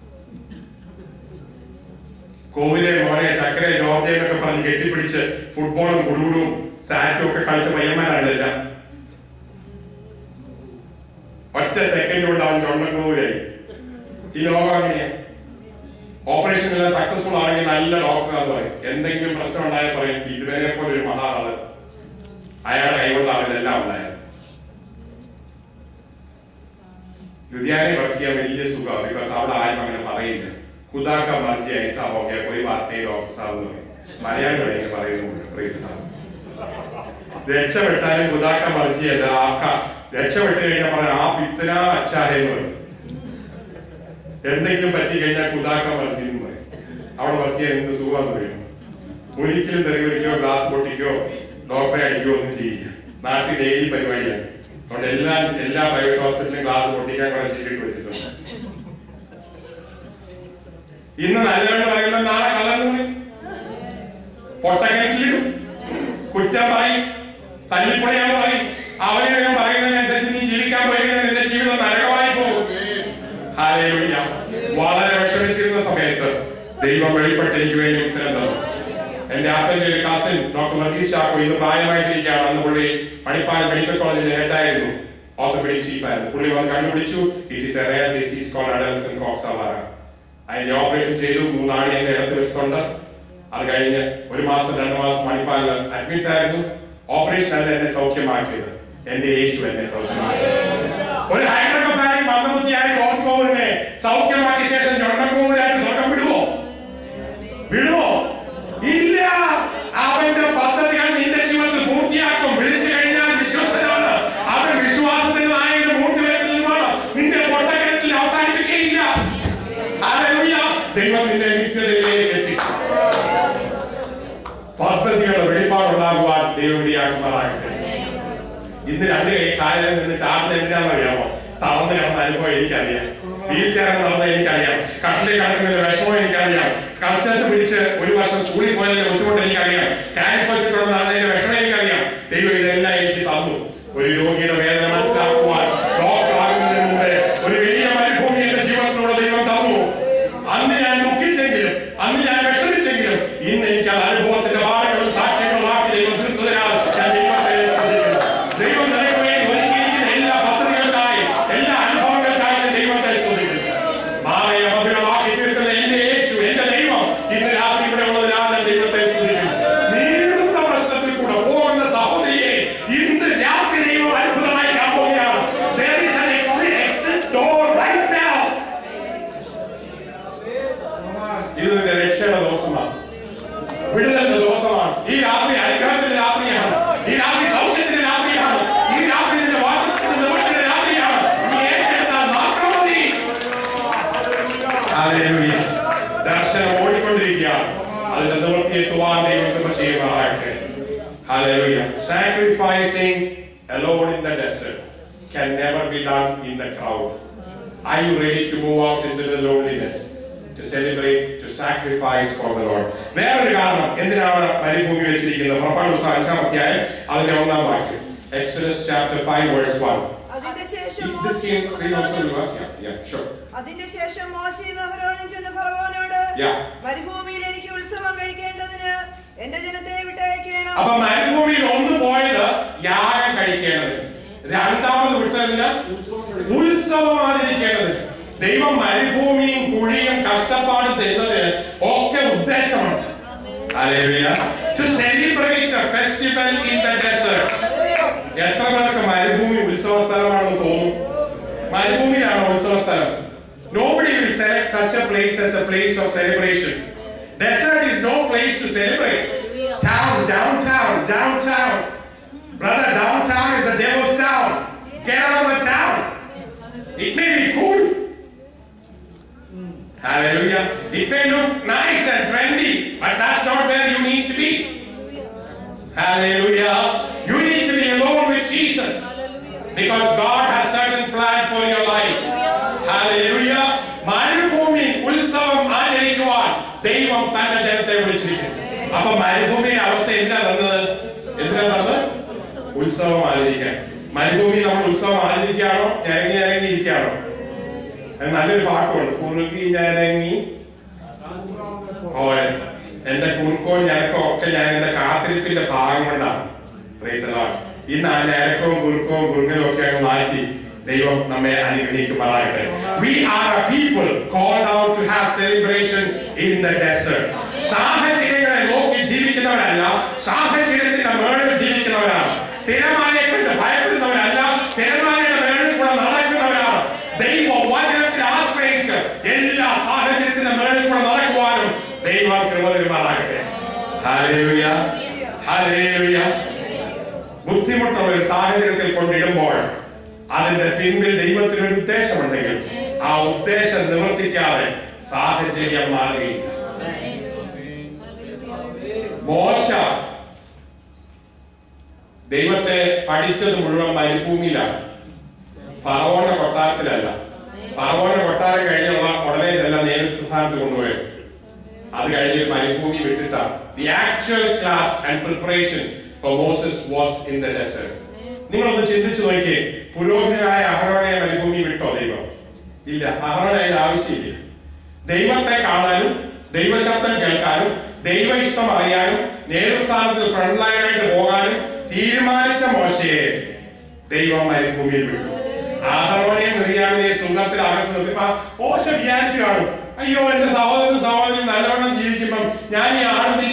കോവിലെ മോനെ ചക്കരെ ജോർജ് എന്നൊക്കെ പറഞ്ഞ് കെട്ടിപ്പിടിച്ച് ഫുട്ബോളും കുടുകുടും സാറ്റും ഒക്കെ കളിച്ച പയ്യന്മാരാണ് ഇതെല്ലാം ഒറ്റ സെക്കൻഡ് കൊണ്ട് അവൻ ഞൊണ്ടൻ കോവിലായി ഈ ലോകം അങ്ങനെയാ ഓപ്പറേഷൻ എല്ലാം സക്സസ്ഫുൾ ആണെങ്കിൽ നല്ല ഡോക്ടർ എന്ന് പറയും എന്തെങ്കിലും പ്രശ്നം ഉണ്ടായാൽ പറയും ഇതുവരെ പോലെ ഒരു മഹാനാള് അയാളുടെ കൈകൊണ്ടാണ് ഇതെല്ലാം ഉണ്ടായത് ലുധിയാനെ വർക്ക് ചെയ്യാൻ വലിയ സുഖമാണ് ബിക്കോസ് അവിടെ ആരും അങ്ങനെ പറയില്ല ഖുദാക്ക മർജി ഐസ ഹോ ഗയ കോയി ബാത് नहीं ഡോക്ടർ സാബ് എന്ന് പറയും മലയാളം എനിക്ക് പറയുന്നുണ്ട് പ്രൈസ് രക്ഷപ്പെട്ടാലും ഖുദാക്ക മർജി അല്ല ആക്ക രക്ഷപ്പെട്ട് കഴിഞ്ഞാൽ പറയാം ആ പിത്തന അച്ചാഹേ എന്ന് പറയും എന്തെങ്കിലും പറ്റി കഴിഞ്ഞാൽ കുതാക്ക മറിഞ്ഞു പറയും അവിടെ വർക്ക് ചെയ്യാൻ എന്ത് സുഖമാന്ന് പറയും ഒരിക്കലും തെറിവിളിക്കോ ഗ്ലാസ് പൊട്ടിക്കോ ഡോക്ടറെ അടിക്കോ ഒന്നും ചെയ്യില്ല നാട്ടിൽ ഡെയിലി പരിപാടിയാണ് അതുകൊണ്ട് എല്ലാ എല്ലാ പ്രൈവറ്റ് ഹോസ്പിറ്റലിലും ഗ്ലാസ് പൊട്ടിക്കാൻ കുറെ ചീട്ടിട്ട് വെച്ചിട്ടുണ്ട് ഇന്ന് നല്ലവണ്ണം പറയുന്ന നാളെ കള്ളം പറയും പൊട്ടക്കിണറ്റിലിടും കുറ്റം പറയും തല്ലിപ്പൊളിയാന്ന് പറയും അവരെ ഞാൻ പറയുന്നതിനനുസരിച്ച് നീ ജീവിക്കാൻ പോയി നിന്റെ ജീവിതം നരകമായി പോകും ഹല്ലേലൂയ. വളരെ വിഷമിച്ചിരുന്ന സമയത്ത് ദൈവം വെളിപ്പെട്ട് എനിക്ക് വേണ്ടി ഉത്തരം തന്നു എന്റെ അപ്പന്റെ ഒരു കസിൻ ഡോക്ടർ വർഗീസ് ചാക്കോ ഇന്ന് പ്രായമായിട്ടിരിക്കുകയാണ് അന്ന് പുള്ളി മണിപ്പാൽ മെഡിക്കൽ കോളേജിന്റെ ഹെഡായിരുന്നു ഓർത്തോപെഡിക് ചീഫ് ആയിരുന്നു പുള്ളി വന്ന് കണ്ടുപിടിച്ചു it is a rare disease call അഡൽസൺ കോക്സ് അവാറ അതിന്റെ ഓപ്പറേഷൻ ചെയ്തു മൂന്നാണി എന്റെ ഇടത്ത് വെച്ചിട്ടുണ്ട് അത് കഴിഞ്ഞ് ഒരു മാസം രണ്ട് മാസം മണിപ്പാലിൽ അഡ്മിറ്റ് ആയിരുന്നു ഓപ്പറേഷൻ അല്ല എന്നെ സൗഖ്യമാക്കിയത് എന്റെ യേശു എന്നെ സൗഖ്യമാക്കിയത് ഒരു ഹൈഡ്രോഫാനിക് മന്ദബുദ്ധിയായ ജോർജ് പൗലിനെ സൗഖ്യമാക്കിയ ശേഷം ജോണ്ടപ്പൂരായിട്ട് സ്വർഗം വിടുവോ വിടുവോ ഇല്ല അവന്റെ പദ്ധതികൾ നിന്റെ ജീവിതത്തിൽ പൂർത്തിയാക്കും വിളിച്ചു കഴിഞ്ഞാൽ വിശ്വസ്തനാണ് അവൻ വിശ്വാസത്തിന് നായകന് മൂർത്തി വരുന്നതുമാണ് നിന്റെ പൊട്ടക്കിടത്തിൽ അവസാനിപ്പിക്കുകയില്ല ഹല്ലേലൂയ. ദൈവം നിന്നെ നിത്യതയിലേക്ക് എത്തിക്കും പദ്ധതികളുടെ വെളിപ്പാടുണ്ടാകുവാൻ ദൈവം ഇടിയാക്കുമാറാകട്ടെ ഇന്ന് രണ്ട് കൈ കാലിൽ നിന്ന് ചാടുന്ന എന്തിനാണെന്ന് അറിയാമോ തളർന്ന് കിടന്ന അനുഭവം എനിക്കറിയാം വീൽ ചെയറിൽ നടന്ന എനിക്കറിയാം കട്ടിലേക്ക് കിടക്കുന്നതിന്റെ വിഷമം എനിക്കറിയാം കൾച്ചേഴ്സ് പിടിച്ച് ഒരു വർഷം സ്കൂളിൽ പോയതിന്റെ ബുദ്ധിമുട്ട് എനിക്കറിയാം കാലിഫോസിൽ കിടന്ന് നടന്നതിന്റെ വിഷമം എനിക്കറിയാം ദൈവം ഇതെല്ലാം എനിക്ക് തന്നു ഒരു രോഗിയുടെ വേദന മനസ്സിലാക്കുവാൻ ഡോക്ടർ ആകുന്നതിന് മുമ്പേ ഒരു വലിയ മരുഭൂമി എന്റെ ജീവിതത്തിലൂടെ ദൈവം തന്നു അന്ന് ഞാൻ ദുഃഖിച്ചെങ്കിലും അന്ന് ഞാൻ വിഷമിച്ചെങ്കിലും ഇന്ന് എനിക്ക് അത് അനുഭവത്തിന്റെ ഭാഗങ്ങളും സാക്ഷ്യങ്ങളുമാക്കി ദൈവം തീർത്തതിനാൽ ഞാൻ ദൈവത്തെ സ്തുതിക്കുന്നു ദൈവം നിനക്ക് വേണ്ടി ഒരുക്കിയിരിക്കുന്ന എല്ലാ പദ്ധതികൾക്കായി എല്ലാ അനുഭവങ്ങൾക്കായി ഞാൻ ദൈവത്തെ സ്തുതിക്കുന്നു മാറിയ മധുരമാക്കി തീർക്കുന്ന എന്റെ യേശു എന്റെ ദൈവം ഇന്ന് രാത്രി ഇവിടെ ഉള്ളതിനാൽ ഞാൻ ദൈവത്തെ സ്തുതിക്കുന്നു നീളുന്ന പ്രശ്നത്തിൽ കൂടെ പോകുന്ന സഹോദരിയെ ഇന്ന് രാത്രി ദൈവം അത്ഭുതമായി കാണുകയാണ് There is an exit, exit door right now. ഇത് നിന്റെ രക്ഷയുടെ ദിവസമാണ് വിടുതലിന്റെ ദിവസമാണ് ഈ രാത്രി അനുഗ്രഹത്തിന്റെ രാത്രിയാണ് ഈ രാത്രി സൗഖ്യത്തിന്റെ രാത്രിയാണ് ഈ രാത്രി നിന്റെ വാക്യത്തിന്റെ നിവർത്തിന്റെ രാത്രിയാണ് നീ ഏറ്റെടുത്താൽ മാത്രം മതി ഹല്ലേലൂയ. ദർശനം ഓടിക്കൊണ്ടിരിക്കുകയാണ് അതിന്റെ നിവൃത്തി എത്തുവാൻ ദൈവം കൃപ ചെയ്യുമാറാകട്ടെ Hallelujah. Sacrificing alone in the desert can never be done in the crowd. Are you ready to move out into the loneliness? To celebrate, to sacrifice for the Lord. വേറൊരു കാരണം എന്തിനാണ് മരുഭൂമി വെച്ചിരിക്കുന്നത് പുറപ്പാട് പുസ്തകം അഞ്ചാം അധ്യായം അതിന്റെ ഒന്നാം വാക്യം എക്സോഡസ് ചാപ്റ്റർ 5 വേഴ്സ് 1 അതിന്റെ ശേഷം This came മോശയും three also അഹരോനും- you yeah, yeah, sure. അതിന്റെ ശേഷം മോശയും അഹരോനും ചെന്ന് ഫറവോനോട് Yeah. മരുഭൂമിയിൽ എനിക്ക് ഉത്സവം കഴിക്കേണ്ടതിന് എന്റെ ജനത്തെ വിട്ടയക്കണം അപ്പൊ മരുഭൂമിയിൽ ഒന്ന് പോയത് യാഗം കഴിക്കേണ്ടത് രണ്ടാമത് വിട്ടതിന് ഉത്സവം ആചരിക്കേണ്ടത് ദൈവം മരുഭൂമിയും കുഴിയും കഷ്ടപ്പാടും തരുന്നതിന് ഒക്കെ ഉദ്ദേശമുണ്ട് Hallelujah. To celebrate a festival in the desert. എത്ര പേർക്ക് മരുഭൂമി ഉത്സവ സ്ഥലമാണെന്ന് തോന്നും മരുഭൂമിയിലാണോ ഉത്സവ സ്ഥലം Nobody will select such a place as a place of celebration. Desert is no place to celebrate. Town, downtown, downtown. Brother, downtown is the devil's town. Get out of the town. It may be cool. Hallelujah. It may look nice and trendy, but that's not where you need to be. Hallelujah. You need to be alone with Jesus. Because God has certain plan for your life. Hallelujah. മരുഭൂമി ഉത്സവം ആചരിക്കുവാൻ ദൈവം തന്റെ ജനത്തെ വിളിച്ചിരിക്കുന്നു അപ്പൊ മരുഭൂമിയുടെ അവസ്ഥ എന്തിനാ തന്നത് എന്തിനാ തന്നത് ഉത്സവം ആചരിക്കാൻ മരുഭൂമി നമ്മൾ ഉത്സവം ആചരിക്കുകയാണോ ഞരങ്ങി ഞരങ്ങി ഇരിക്കുകയാണോ അത് നല്ലൊരു പാട്ടുണ്ട് കുറുകി ഞരങ്ങി ഓയെ എന്റെ കുറുക്കോ ഞരക്കോ ഒക്കെ ഞാൻ എന്റെ കാത്തിരിപ്പിന്റെ ഭാഗം കൊണ്ടാണ് Praise the Lord. ഇന്ന് ആ ഞരക്കവും കുറുക്കവും കുറുങ്ങലും ഒക്കെ അങ്ങ് മാറ്റി ദൈവം നമ്മെ അനുഗ്രഹിക്കുമാറാകട്ടെ We are a people called out to have celebration in the desert. സാഹചര്യങ്ങളെ നോക്കി ജീവിക്കുന്നവരല്ല സാഹചര്യത്തിന്റെ മേളിൽ ജീവിക്കുന്നവരാണ് തിരമാലയെ കൊണ്ട് ഭയപ്പെടുന്നവരല്ല തിരമാലയുടെ മേളിൽ കൂടെ നടക്കുന്നവരാണ് ദൈവ വചനത്തിൽ ആശ്രയിച്ച് എല്ലാ സാഹചര്യത്തിന്റെ മേളിൽ കൂടെ നടക്കുവാനും ദൈവം കൃപ തരുമാറാകട്ടെ ഹല്ലേലൂയ ഹല്ലേലൂയ ബുദ്ധിമുട്ടുള്ള ഒരു സാഹചര്യത്തിൽ കൊണ്ടിടുമ്പോൾ അതിന്റെ പിന്നിൽ ദൈവത്തിന് ഒരു ഉദ്ദേശമുണ്ടെങ്കിൽ ആ ഉദ്ദേശം നിവർത്തിക്കാതെ സാഹചര്യം മാറുകയില്ല മോശ ദൈവത്തെ പഠിച്ചത് മുഴുവൻ മരുഭൂമിയിലാണ് ഫറവോന്റെ കൊട്ടാരത്തിലല്ല ഫറവോന്റെ കൊട്ടാരം കഴിഞ്ഞുള്ള ഉടനെ ചെല്ലാം നേതൃത്വ സ്ഥാനത്ത് കൊണ്ടുപോയത് അത് കഴിഞ്ഞ് മരുഭൂമി വിട്ടിട്ടാണ് the actual class and preparation for Moses was in the desert നിങ്ങളൊന്ന് ചിന്തിച്ചു നോക്കിയേ പുരോഹിതനായ അഹറോനെ മരുഭൂമി വിട്ടോ ദൈവം ഇല്ല അഹറോൻ അതിന് ആവശ്യമില്ല ദൈവത്തെ കാണാനും ദൈവശബ്ദം കേൾക്കാനും ദൈവ ഇഷ്ടം അറിയാനും നേതൃസ്ഥാനത്തിൽ ഫ്രണ്ട് ലൈനായിട്ട് പോകാനും തീരുമാനിച്ച മോശയെ ദൈവം മരുഭൂമിയിൽ വിട്ടു ആഹറോനെയും മിറിയാമിനെയും സുഖത്തിൽ അകത്ത് നിർത്തിയപ്പോ മോശ വിചാരിച്ചു കാണും അയ്യോ എന്റെ സഹോദരനും സഹോദരി നല്ലവണ്ണം ജീവിക്കുമ്പം ഞാൻ ഈ ആനന്ദി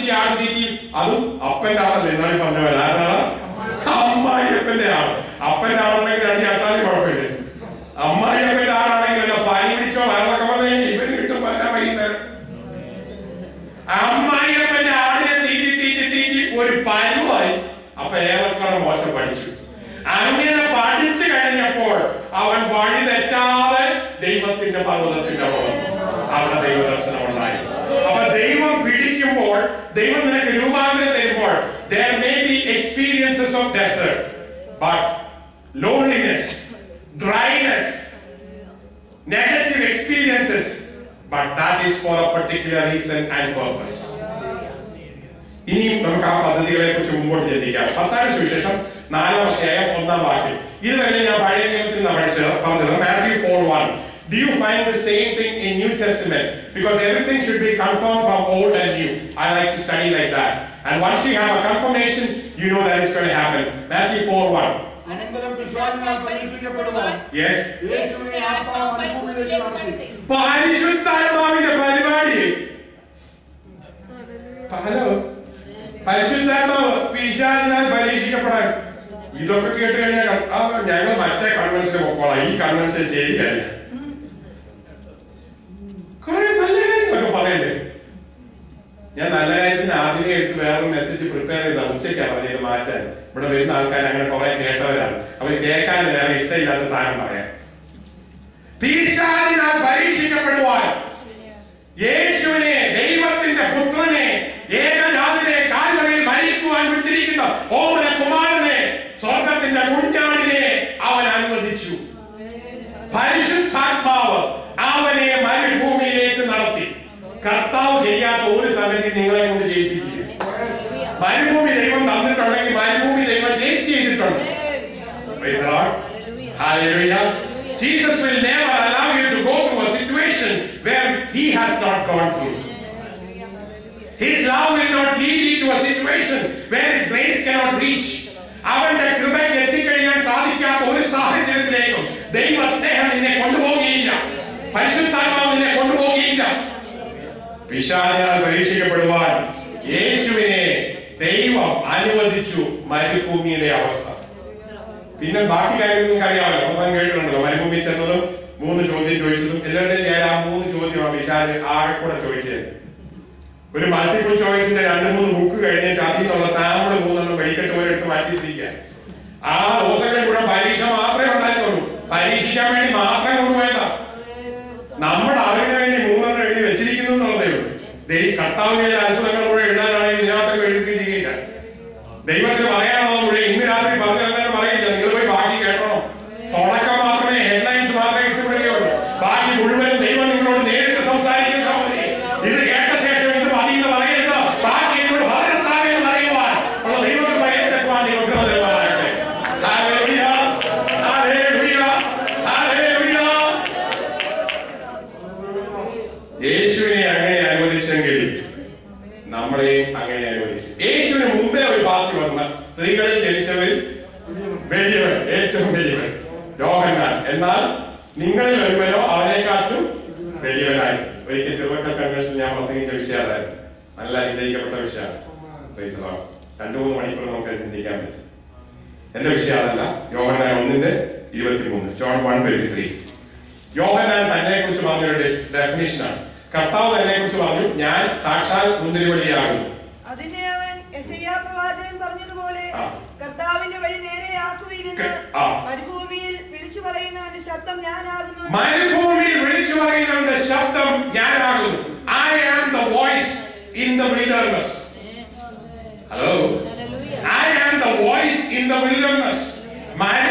അതും അപ്പന്റെ ആളല്ലേ എന്നാലും പറഞ്ഞ പോലെ ആരാണ് അമ്മായി അപ്പന്റെ ആള് അപ്പന്റെ ആളുണ്ടെങ്കിൽ രണ്ട് അത്താനും കുഴപ്പമില്ല അമ്മായി അപ്പന്റെ ആളാണെങ്കിൽ വല്ല പനി പിടിച്ചോ വയറൊക്കെ വന്നു കഴിഞ്ഞാൽ ഇവന് കിട്ടും പല വൈകുന്നേരം അമ്മായി അപ്പന്റെ ആടിനെ തീറ്റി തീറ്റി തീറ്റി ഒരു പരുവായി അപ്പൊ ഏറെക്കുറെ മോശം പഠിച്ചു അങ്ങനെ പഠിച്ചു കഴിഞ്ഞപ്പോൾ അവൻ വഴി തെറ്റാതെ ദൈവത്തിന്റെ പർവ്വതത്തിന്റെ പുറത്ത് അവിടെ ദൈവദർശനം ഉണ്ടായി അപ്പൊ ദൈവം പിടിക്കുമ്പോൾ ദൈവം നിനക്ക് രൂപാന്തരം തരുമ്പോൾ there may be experiences of desert but loneliness dryness negative experiences but that is for a particular reason and purpose ഇനിയും നമുക്ക് ആ പദ്ധതികളെ കുറിച്ച് മുമ്പോട്ട് ചിന്തിക്കാം പത്താം സുവിശേഷം നാലാം അധ്യായം ഒന്നാം വാക്യം ഇതുവരെ ഞാൻ പഴയ നിയമത്തിൽ നിന്ന് പഠിച്ചത് പറഞ്ഞത് Matthew four one Do you find the same thing in New Testament? Because everything should be confirmed from old and new. I like to study like that. And once you have a confirmation, you know that it's going to happen. Matthew 4 1. അനന്തരം പിശാചിനാൽ പരീക്ഷിക്കപ്പെടുവാൻ Yes. യേശുവിനെ ആത്മാവ് മരുഭൂമിയിലേക്ക് നടത്തി പരിശുദ്ധാത്മാവിന്റെ പരിപാടി hello പരിശുദ്ധാത്മാവ് പിശാചിനാൽ പരീക്ഷിക്കപ്പെടാൻ ഇതൊക്കെ കേട്ട് കഴിഞ്ഞാൽ ക- ആ, ഞങ്ങൾ മറ്റേ കൺവെൻഷന് പൊക്കോളാം ഈ കൺവെൻഷൻ ശരിയല്ല കുറെ നല്ല കാര്യങ്ങളൊക്കെ പറയണ്ടേ ഞാൻ നല്ല കാര്യത്തിന് ആദ്യമേ എടുത്ത് വേറൊരു മെസ്സേജ് പ്രിപ്പയർ ചെയ്ത ഉച്ചയ്ക്കാണ് പറഞ്ഞത് മാറ്റാൻ ഇവിടെ വരുന്ന ആൾക്കാർ അങ്ങനെ കുറെ കേട്ടവരാണ് അവർ കേൾക്കാൻ വേറെ ഇഷ്ടമില്ലാത്ത സാധനം പറയാം പിശാചിനാൽ പരീക്ഷിക്കപ്പെടുവാൻ യേശുവിനെ ദൈവത്തിന്റെ പുത്രനെ ഏകജാതിനെ കാൽവരിയിൽ മരിക്കുവാൻ വിട്ടിരിക്കുന്ന ഓമന കുമാരനെ സ്വർഗത്തിന്റെ കുഞ്ഞാടിനെ അവൻ അനുവദിച്ചു പരിശുദ്ധാത്മാവ് അവനെ മരുഭൂമിയിലേക്ക് നടത്തി കർത്താവ് ചെയ്യാത്ത ഒരു സംഗതി നിങ്ങളെ കൊണ്ട് ചെയ്യിപ്പിക്കില്ല മരുഭൂമി ദൈവം തന്നിട്ടുണ്ടെങ്കിൽ മരുഭൂമി ദൈവം ടേസ്റ്റ് ചെയ്തിട്ടുണ്ട് Praise the Lord. Hallelujah. Jesus will never allow you to go through a situation where He has not gone through. His love will not lead you to a situation where His grace cannot reach. അവന്റെ കൃപയിൽ എത്തിക്കഴിയാൻ സാധിക്കാത്ത ഒരു സാഹചര്യത്തിലേക്കും ദൈവ സ്നേഹം നിന്നെ കൊണ്ടുപോകുകയില്ല പരിശുദ്ധാത്മാവ് നിന്നെ കൊണ്ടുപോകുകയില്ല പിശാചിനാൽ പരീക്ഷിക്കപ്പെടുവാൻ യേശുവിനെ ദൈവം അനുവദിച്ചു മരുഭൂമിയുടെ അവസ്ഥ പിന്നെ ബാക്കി കാര്യങ്ങൾ നിങ്ങൾക്ക് അറിയാമല്ലോ അവസാനം കേട്ടിട്ടുണ്ടല്ലോ മരുഭൂമി ചെന്നതും മൂന്ന് ചോദ്യം ചോദിച്ചതും എല്ലാവരുടെയും ഞാൻ ആ മൂന്ന് ചോദ്യമാണ് വിശാല് ആകെ കൂടെ ചോദിച്ചത് ഒരു മൾട്ടിപ്പിൾ ചോയ്സിന്റെ രണ്ട് മൂന്ന് ബുക്ക് കഴിഞ്ഞിട്ട് അതിൽ നിന്നുള്ള സാമ്പിൾ മൂന്നെണ്ണം വെടിക്കെട്ട് പോലെ എടുത്ത് മാറ്റിയിട്ടിരിക്കുക ആ ദിവസങ്ങളിൽ കൂടെ പരീക്ഷ മാത്രമേ ഉണ്ടായിരുന്നുള്ളൂ പരീക്ഷിക്കാൻ വേണ്ടി മാത്രം കൊണ്ടുപോയതാ നമ്മുടെ അറിവിന് വേണ്ടി മൂന്നെണ്ണം എഴുതി വെച്ചിരിക്കുന്നു എന്നുള്ളതേ ഉള്ളൂ ദൈവം കർത്താവിന്റെ അത്ഭുതങ്ങൾ കൂടെ എഴുതാനാണെങ്കിൽ ഇതിനകത്തൊക്കെ എഴുതി ചെയ്യില്ല ദൈവത്തിന് പറയാനോ കൂടെ ഇന്ന് രാത്രി പറഞ്ഞില്ലെന്ന് പറയില്ല നിങ്ങൾ പോയി ബാക്കി കേട്ടോ തുടക്കം മാത്രമേ ഹെഡ്ലൈൻസ് മാത്രമേ ഇട്ടുപിടിക്കുകയുള്ളൂ ബാക്കി മുഴുവൻ ദൈവം നിങ്ങളോട് നേരിട്ട് സംസാരിക്കുന്ന സഹോദരി ഇത് കേട്ട ശേഷം ഇത് മതിയെന്ന് പറയരുത് ബാക്കി എന്നോട് ഭദ്രത്താവേ എന്ന് പറയുവാൻ ഉള്ള ദൈവത്തിന് ഭയപ്പെടുവാൻ ദൈവത്തിന് തരുവാനാകട്ടെ ഹല്ലേലൂയ ഹല്ലേലൂയ ഹല്ലേലൂയ യേശുവിനെ അങ്ങനെ അനുവദിച്ചെങ്കിൽ നമ്മളെയും അങ്ങനെ അനുവദിക്കും യേശുവിന് മുമ്പേ ഒരു പാർട്ടി വന്ന സ്ത്രീകളിൽ ജനിച്ചവരിൽ വലിയവൻ ഏറ്റവും വലിയവൻ യോഹന്നാൻ എന്നാൽ നിങ്ങളിൽ ഒരുവനോ അവനേക്കാട്ടും വലിയവനായി ഒരിക്കൽ ചെറുപ്പക്കൽ കൺവെൻഷൻ ഞാൻ പ്രസംഗിച്ച വിഷയം അതായിരുന്നു നല്ല അനുഗ്രഹിക്കപ്പെട്ട വിഷയമാണ് Praise the Lord. രണ്ടു മൂന്ന് മണിക്കൂർ നമുക്ക് ചിന്തിക്കാൻ പറ്റും എന്റെ വിഷയം അതല്ല യോഹന്നാൻ ഒന്നിന്റെ ഇരുപത്തിമൂന്ന് ജോൺ വൺ ട്വന്റി ത്രീ യോഹന്നാൻ തന്നെ കുറിച്ച് പറഞ്ഞൊരു ഡെഫിനിഷനാണ് കർത്താവ് തന്നെ കുറിച്ച് പറഞ്ഞു ഞാൻ സാക്ഷാൽ മുന്തിരിവള്ളിയാകുന്നു അതിനെ അവൻ യെശയ്യാ പ്രവാചകൻ പറഞ്ഞതുപോലെ ആ. കർത്താവിന്റെ വഴി നേരെയാക്കുവീനെന്ന് ആ. മരുഭൂമിയിൽ വിളിച്ചു പറയുന്നവന്റെ ശബ്ദം ഞാനാകുന്നു മരുഭൂമിയിൽ വിളിച്ചു പറയുന്നവന്റെ ശബ്ദം ഞാനാകുന്നു I am the voice in the wilderness hello I am the voice in the wilderness മരുഭൂമിയിൽ